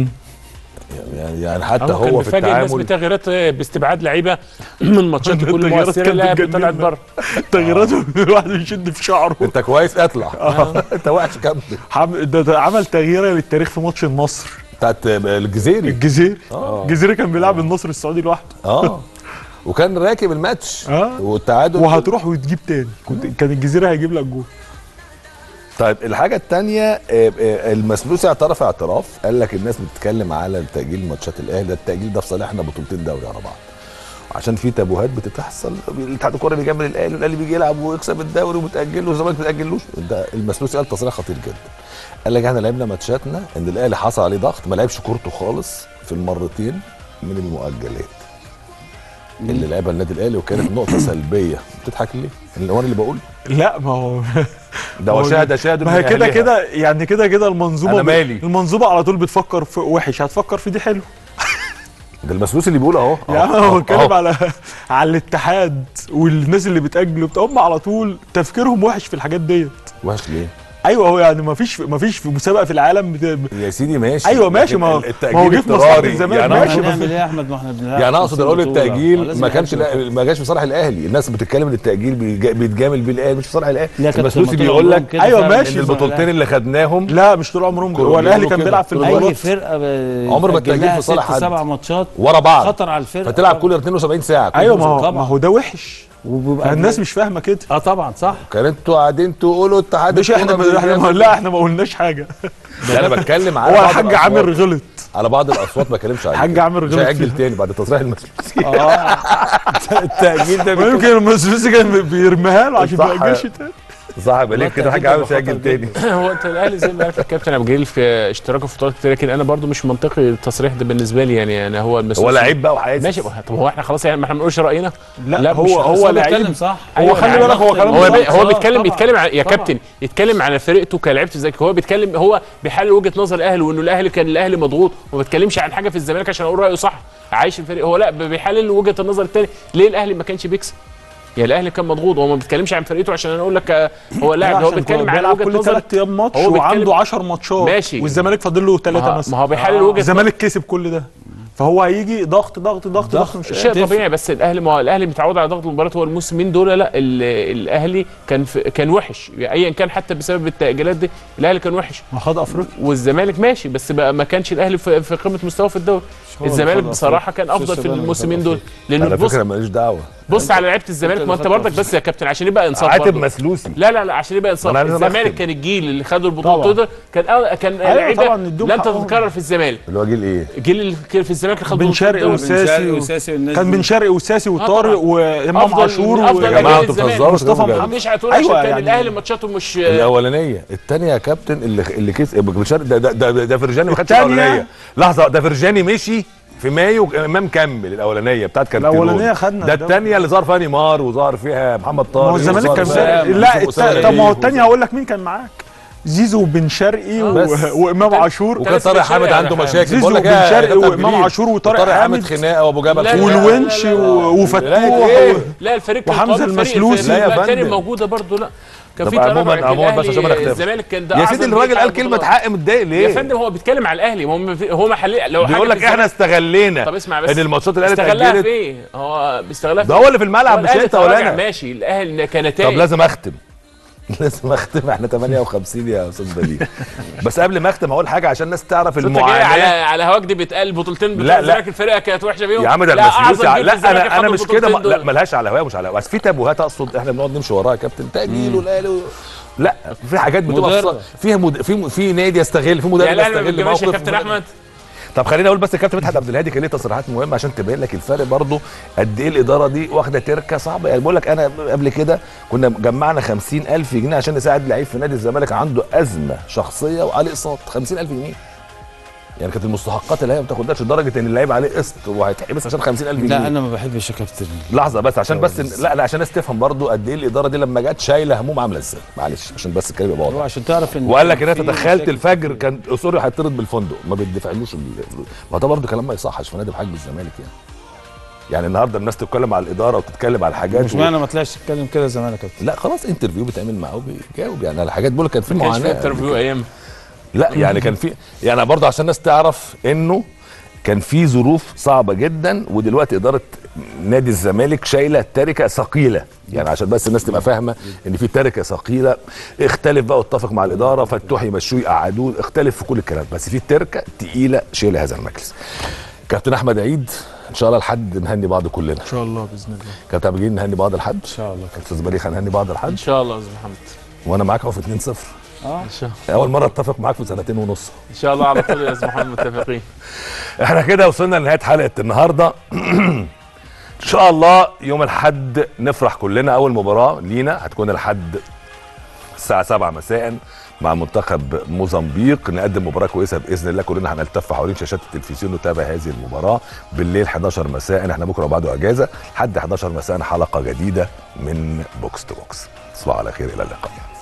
يعني يعني حتى هو كان هو في بيفاجئ الناس التعامل بتغييرات باستبعاد لعيبه من ماتشات كل التغييرات مؤثره كانت لا بتجننا. طلعت بره تغييراته الواحد يشد في شعره انت كويس اطلع انت وحش كمل حم- ده, ده عمل تغييره للتاريخ في ماتش النصر بتاعت الجزيري الجزيري آه. الجزيري كان بيلعب النصر السعودي لوحده اه وكان راكب الماتش اه والتعادل وهتروح وتجيب تاني كنت كان الجزيري هيجيب لك جول طيب الحاجه الثانيه المسلوسي اعترف اعتراف قال لك الناس بتتكلم على تاجيل ماتشات الاهلي ده التاجيل ده في صالحنا بطولتين دوري على بعض عشان في تابوهات بتتحصل الاتحاد الكوره بيجامل الاهلي والاهلي بيجي يلعب ويكسب الدوري وبتاجله والزمالك ما بتاجلوش ده المسلوسي قال تصريح خطير جدا قال لك احنا لعبنا ماتشاتنا ان الاهلي حصل عليه ضغط ما لعبش كورته خالص في المرتين من المؤجلات اللي لعبها النادي الاهلي وكانت نقطه سلبيه بتضحك ليه؟ اللي هو انا اللي بقول لا ما هو ده هو وشاهد شاهد ما هي كده كده يعني كده كده المنظومه أنا ب- مالي. المنظومه على طول بتفكر في وحش هتفكر في دي حلو ده المسلوسي اللي بيقول اهو يعني أهو، هو أهو، بيتكلم أهو. على على الاتحاد والناس اللي بتاجل وبتاع هم على طول تفكيرهم وحش في الحاجات ديت وحش ليه؟ ايوه هو يعني ما فيش ما فيش في مسابقه في العالم بت... يا سيدي ماشي ايوه ماشي لكن ما هو التأجيل ما هو جه في مصلحه اضطراري. الزمالك يعني ماشي أقصد- بس هنعمل ايه يا احمد ما احنا بنلعب يعني اقصد اقول بطولة. التاجيل لازم ما كانش يلعب لا- ما جاش في صالح الاهلي الناس بتتكلم ان التاجيل بيجا- بيتجامل بيه الاهلي مش في صالح الاهلي لا، كابتن، المسلوسي ما طول بيقول عمرهم لك كده أيوة فعلا. ماشي. ان البطولتين اللي خدناهم لا مش طول عمرهم كده. كله هو الاهلي بيقولوا كان كده. بيلعب في طول اي البطولات فرقه ب- عمر ما بتأجل التأجيل لها في صالح ست حد. سبع ماتشات ورا بعض خطر على الفرقه فتلعب كل 72 ساعه كل ايوه ما هو طبعا. ما هو ده وحش وبيبقى الناس مش فاهمه كده اه طبعا صح كان انتوا قاعدين تقولوا اتحاد مش احنا الكورة احنا ما بيجامل. لا احنا ما قلناش حاجه لا انا بتكلم على هو بعض الحاج الأصوات. عامر غلط على بعض الاصوات ما بتكلمش عليه الحاج عامر مش غلط هيأجل فيها. تاني بعد تصريح المسلوسي التأجيل ده بيكون- ويمكن المسلسل كان بيرميها له عشان صح. ما يأجلش تاني صاحب ليه كده الحاج عامر مش هيأجل تاني هو انت الاهلي زي ما عارف الكابتن ابو جليل في اشتراكه في بطولات كتير لكن انا برضو مش منطقي التصريح ده بالنسبه لي يعني انا هو المسؤول هو لعيب بقى وحاسس ماشي طب هو احنا خلاص يعني ما احنا ما بنقولش راينا لا, لا، هو مش- بس هو بيتكلم لعيب صح هو خلي يعني بالك هو كلام هو بي صح. هو آه، بيتكلم طبعاً، بيتكلم على يا طبعاً. كابتن يتكلم على فرقته كلاعيبه الزمالك هو بيتكلم هو بيحلل وجهه نظر الاهلي وانه الاهلي كان الاهلي مضغوط وما بيتكلمش عن حاجه في الزمالك عشان اقول رايه صح عايش الفريق هو لا بيحلل وجهه النظر الثاني ليه الاهلي ما كانش بيكسب يا الاهلي كان مضغوط هو ما بيتكلمش عن فرقته عشان انا اقول لك آه، هو لاعب هو عشان بيتكلم كان على بيلعب وجهه كل نظر ثلاث ايام ماتش هو بيتكلم- وعنده 10 ماتشات ماشي. والزمالك فاضل له ما ثلاثه هو- مثلا ما هو بيحلل وجهه الزمالك كسب كل ده فهو هيجي ضغط ضغط ضغط ضغط مش شيء قادر. طبيعي بس الاهلي ما هو الاهلي متعود على ضغط المباريات هو الموسمين دول لا ال- الاهلي كان في كان وحش ايا كان حتى بسبب التاجيلات دي الاهلي كان وحش ما خد افريقيا والزمالك ماشي بس بقى ما كانش الاهلي في, في قمه مستواه في الدوري هو اللي الزمالك خد بصراحه أفريقيا. كان افضل في الشباب اللي الموسمين خد دول لانه على بص فكره ماليش دعوه بص على لعيبه الزمالك أنت ما اللي انت خدت برضك بس يا كابتن عشان يبقى انصاف عاتب برضه. مسلوسي لا لا لا عشان يبقى انصاف ما أنا لازم الزمالك أختم. كان الجيل اللي خدوا البطوله طبعا. دول كان أو كان أيوة لعيبه طبعا نديهم لن حقهم. تتكرر في الزمالك اللي هو جيل ايه؟ الجيل اللي كان في الزمالك اللي خد بن بطولة شرقي الدوري. وساسي و- وساسي والناس كان دي. بن شرقي وساسي وطارق طبعا. وامام أفضل- عاشور من أفضل يا و- جماعه أجيال انتوا الزمالك. بتهزروا مصطفى كده بجد. محمد. مش هتقول أيوة عشان كان يعني- الاهلي ماتشاته مش الاولانيه الثانيه يا كابتن اللي اللي كسب بن شرقي ده ده ده, ده فرجاني ما خدش التانية- الاولانيه لحظه ده فرجاني مشي في مايو امام كمل الاولانيه بتاعت كارتيرون الأولانية خدنا ده الدوري. الثانيه اللي ظهر فيها نيمار وظهر فيها محمد طارق ما هو الزمالك وظهر كان فيها بيلعب- لا يوسف أسامة الت- طب ما هو نبيل الثانيه هقول لك مين كان معاك زيزو وبن شرقي و- بس. وامام عاشور وكان طارق حامد عنده مشاكل زيزو بقول لك وبن إيه يا شرقي كابتن وامام جليل؟ عاشور وطارق وطارق حامد حامد خناقه وابو جبل لا، لا، خناقة. لا، والونش و- وفتوح إيه؟ و- لا الفريق كان وحمزة قوي، الفريق- المسلوسي. الفريق لا يا التاني فندم. موجوده برضه لا كان طب في تراجع عموماً- في عموماً بس عشان ما الأهلي، نختلف. الزمالك كان ده يا أعظم سيدي فريق الراجل على قال كلمه البطولات. حق متضايق يا ليه؟ فندم هو بيتكلم على الاهلي ما هم هو محلي لو حاجة بيقول لك في احنا الزمالك- استغلينا طب اسمع بس ان الماتشات الاهلي استغلها في اتاجلت ايه؟ هو بيستغلها في ده هو اللي في الملعب هو مش الأهلي انت ولا تراجع، انا ماشي الاهلي كنتائج طب لازم اختم لازم اختم احنا 58 يا استاذ بليغ بس قبل ما اختم هقول حاجه عشان الناس تعرف انت جاي على المعاناه على هواك دي بيتقال بطولتين بتوع لا، لا. الزمالك الفرقه كانت وحشه بيهم يا عم ده لا المسلوسي اعظم جيل لا في الزمالك انا انا خدوا مش كده البطولتين لا دول. ملهاش على هوايه مش على هوايه بس في تابوهات اقصد احنا بنقعد نمشي وراها يا كابتن تاجيل والاهلي و... لا في حاجات بتبقى مضرة. في- فيها مد... في في نادي يستغل في مدرب يعني الاهلي ما يستغل بيتجمعش يا موقف كابتن احمد طب خليني اقول بس الكابتن مدحت عبد الهادي كان ليه تصريحات مهمه عشان تبين لك الفرق برضه قد ايه الاداره دي واخده تركه صعبه يعني بقول لك انا قبل كده كنا جمعنا 50000 جنيه عشان نساعد لعيب في نادي الزمالك عنده ازمه شخصيه وعليه اقساط 50000 جنيه يعني كانت المستحقات اللي هي ما بتاخدهاش لدرجه ان اللعيب عليه قسط وهيتحبس عشان 50000 جنيه لا انا ما بحبش يا كابتن لحظه بس عشان بس لا لا عشان الناس تفهم برضو قد ايه الاداره دي لما جت شايله هموم عامله ازاي معلش عشان بس الكلام يبقى هو واضح عشان تعرف ان وقال لك ان في انت دخلت مشاكل الفجر كان اسوري هيطرد بالفندق ما بيدفعلوش الفلوس ما ده برضه كلام ما يصحش في نادي بحجم الزمالك يعني يعني النهارده الناس تتكلم على الاداره وتتكلم على الحاجات مش معنى ما طلعش تتكلم كده زمان يا كابتن لا خلاص انترفيو بيتعمل معاه وبيجاوب يعني على حاجات بقول لك كانت في ما كانش في معاناه انترفيو ايام لا يعني كان في يعني برضه عشان الناس تعرف انه كان في ظروف صعبه جدا ودلوقتي اداره نادي الزمالك شايله تركه ثقيله يعني عشان بس الناس تبقى فاهمه ان في تركه ثقيله اختلف بقى واتفق مع الاداره فتوح يمشوه يقعدوه اختلف في كل الكلام بس في تركه تقيله شايله هذا المجلس كابتن احمد عيد ان شاء الله لحد نهني بعض كلنا ان شاء الله باذن الله كابتن عبد الجليل نهني بعض لحد ان شاء الله كابتن استاذ بليغ هنهني بعض ان لحد شاء الله يا استاذ محمد وانا معاك اهو في 2-0 ان شاء الله اول مره اتفق معاك في سنتين ونص ان شاء الله على طول يا استاذ محمد متفقين احنا كده وصلنا لنهايه حلقه النهارده ان شاء الله يوم الاحد نفرح كلنا اول مباراه لينا هتكون الحد الساعه 7 مساء مع منتخب موزمبيق نقدم مباراه كويسه باذن الله كلنا هنلتف حوالين شاشات التلفزيون نتابع هذه المباراه بالليل 11 مساء احنا بكره وبعده اجازه لحد 11 مساء حلقه جديده من بوكس تو بوكس تصبحوا على خير الى اللقاء